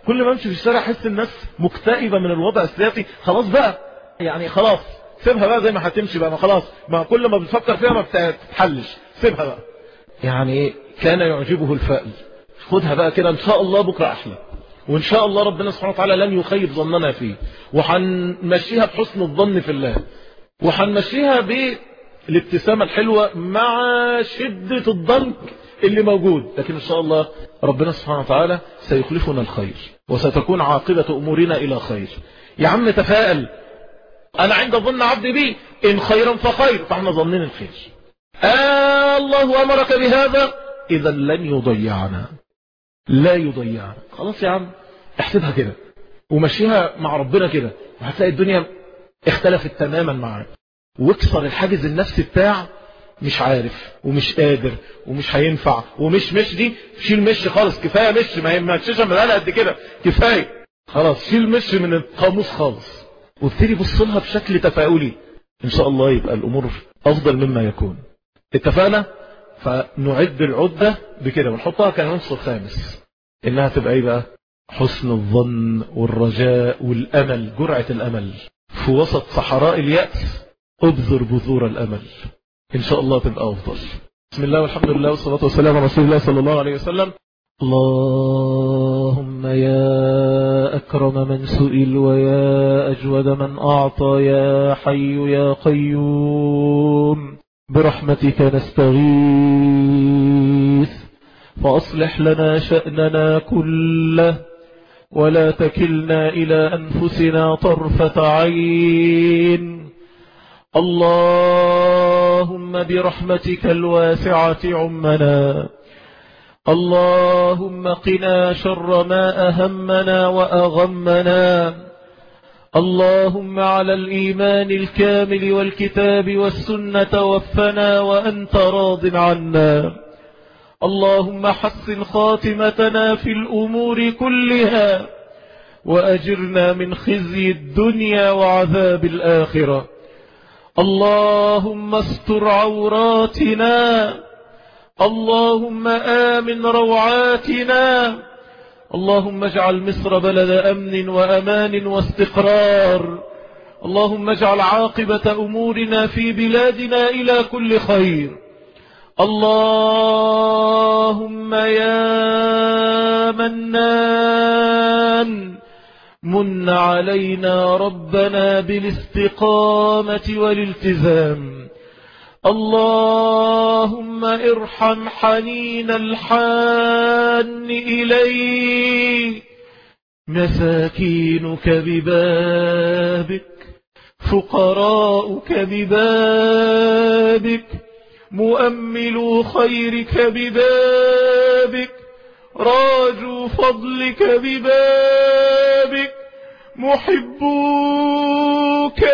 كل ما امشي في الشارع احس الناس مكتئبة من الوضع السياسي خلاص بقى يعني خلاص سيبها بقى زي ما هتمشي بقى ما خلاص ما كل ما بتفكر فيها ما بتتحلش سيبها بقى يعني كان يعجبه الفأل خدها بقى كده ان شاء الله بكرة احلى وان شاء الله ربنا سبحانه وتعالى لن يخيب ظننا فيه وحنمشيها بحسن الظن في الله وحنمشيها بالابتسامة الحلوة مع شدة الضنك اللي موجود لكن ان شاء الله ربنا سبحانه وتعالى سيخلفنا الخير وستكون عاقبة امورنا الى خير يا عم تفائل انا عند ظن عبدي بي ان خيرا فخير فاحنا ظنين الخير آه الله امرك بهذا اذا لن يضيعنا لا يضيعنا خلاص يا عم احسبها كده ومشيها مع ربنا كده وهتلاقي الدنيا اختلفت تماما معاك واكسر الحاجز النفسي بتاع مش عارف ومش قادر ومش هينفع ومش مش دي شيل مش خالص كفايه مش ما يمشيش من انا قد كده كفايه خلاص شيل مش من القاموس خالص وابتدي بص لها بشكل تفاؤلي ان شاء الله يبقى الامور افضل مما يكون اتفقنا فنعد العدة بكده ونحطها كعنصر خامس انها تبقى ايه بقى حسن الظن والرجاء والامل جرعة الامل في وسط صحراء اليأس ابذر بذور الامل ان شاء الله تبقى افضل بسم الله والحمد لله والصلاة والسلام على رسول الله صلى الله عليه وسلم اللهم يا أكرم من سئل ويا أجود من أعطى يا حي يا قيوم برحمتك نستغيث فأصلح لنا شأننا كله ولا تكلنا إلى أنفسنا طرفة عين اللهم برحمتك الواسعة عمنا اللهم قنا شر ما أهمنا وأغمنا اللهم على الإيمان الكامل والكتاب والسنة توفنا وأنت راض عنا اللهم حسن خاتمتنا في الأمور كلها وأجرنا من خزي الدنيا وعذاب الآخرة اللهم استر عوراتنا اللهم آمن روعاتنا اللهم اجعل مصر بلد أمن وأمان واستقرار اللهم اجعل عاقبة أمورنا في بلادنا إلى كل خير اللهم يا منان من علينا ربنا بالاستقامة والالتزام اللهم ارحم حنين الحان إليك مساكينك ببابك فقراؤك ببابك مؤملو خيرك ببابك راجوا فضلك ببابك محبوك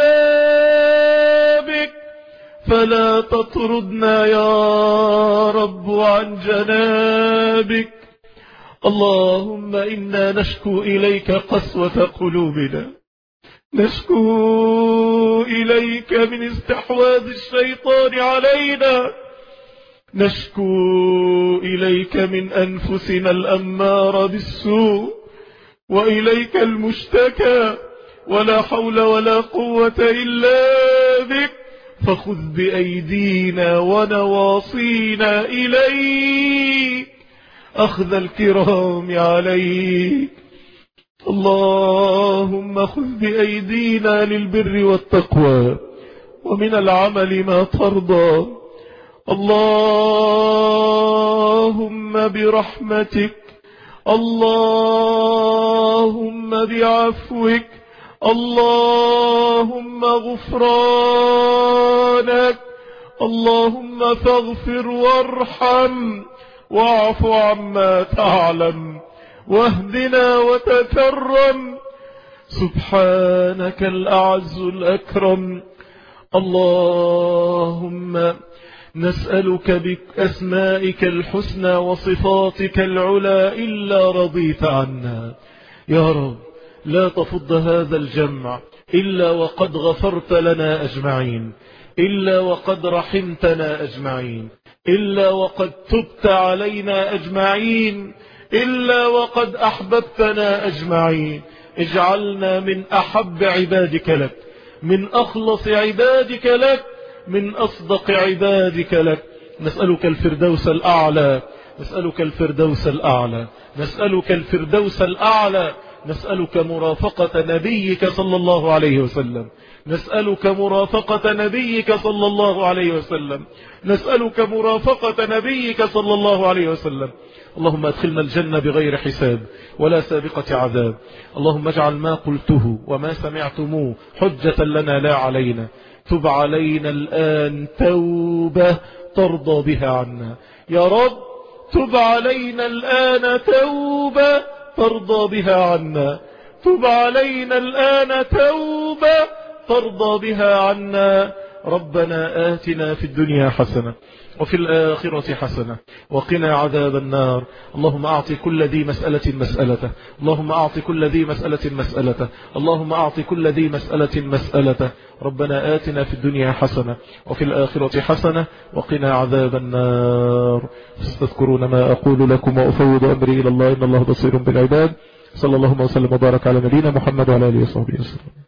ببابك فلا تطردنا يا رب عن جنابك اللهم إنا نشكو إليك قسوة قلوبنا نشكو إليك من استحواذ الشيطان علينا نشكو إليك من أنفسنا الأمار بالسوء وإليك المشتكى ولا حول ولا قوة إلا بك فخذ بأيدينا ونواصينا إليك أخذ الكرام عليك اللهم خذ بأيدينا للبر والتقوى ومن العمل ما ترضى اللهم برحمتك اللهم بعفوك اللهم غفرانك اللهم فاغفر وارحم واعف عما تعلم واهدنا وتكرم سبحانك الأعز الأكرم اللهم نسألك بأسمائك الحسنى وصفاتك العلى إلا رضيت عنا يا رب لا تفض هذا الجمع إلا وقد غفرت لنا أجمعين إلا وقد رحمتنا أجمعين إلا وقد تبت علينا أجمعين إلا وقد أحببتنا أجمعين اجعلنا من أحب عبادك لك من أخلص عبادك لك من أصدق عبادك لك نسألك الفردوس الأعلى نسألك الفردوس الأعلى نسألك الفردوس الأعلى نسألك مرافقة نبيك صلى الله عليه وسلم نسألك مرافقة نبيك صلى الله عليه وسلم نسألك مرافقة نبيك صلى الله عليه وسلم اللهم ادخلنا الجنة بغير حساب ولا سابقة عذاب اللهم اجعل ما قلته وما سمعتموه حجة لنا لا علينا تب علينا الآن توبة ترضى بها عنا يا رب تب علينا الآن توبة ترضى بها عنا تب علينا الآن توبة ترضى بها عنا ربنا آتنا في الدنيا حسنة وفي الآخرة حسنة وقنا عذاب النار اللهم أعطي كل ذي مسألة مسألته اللهم أعطي كل ذي مسألة مسألته اللهم أعطي كل ذي مسألة مسألته ربنا آتنا في الدنيا حسنة وفي الآخرة حسنة وقنا عذاب النار استذكرون ما أقول لكم وأفوض أمري إلى الله إن الله بصير بالعباد صلى الله وسلم وبارك على نبينا محمد وعلى آله وصحبه وسلم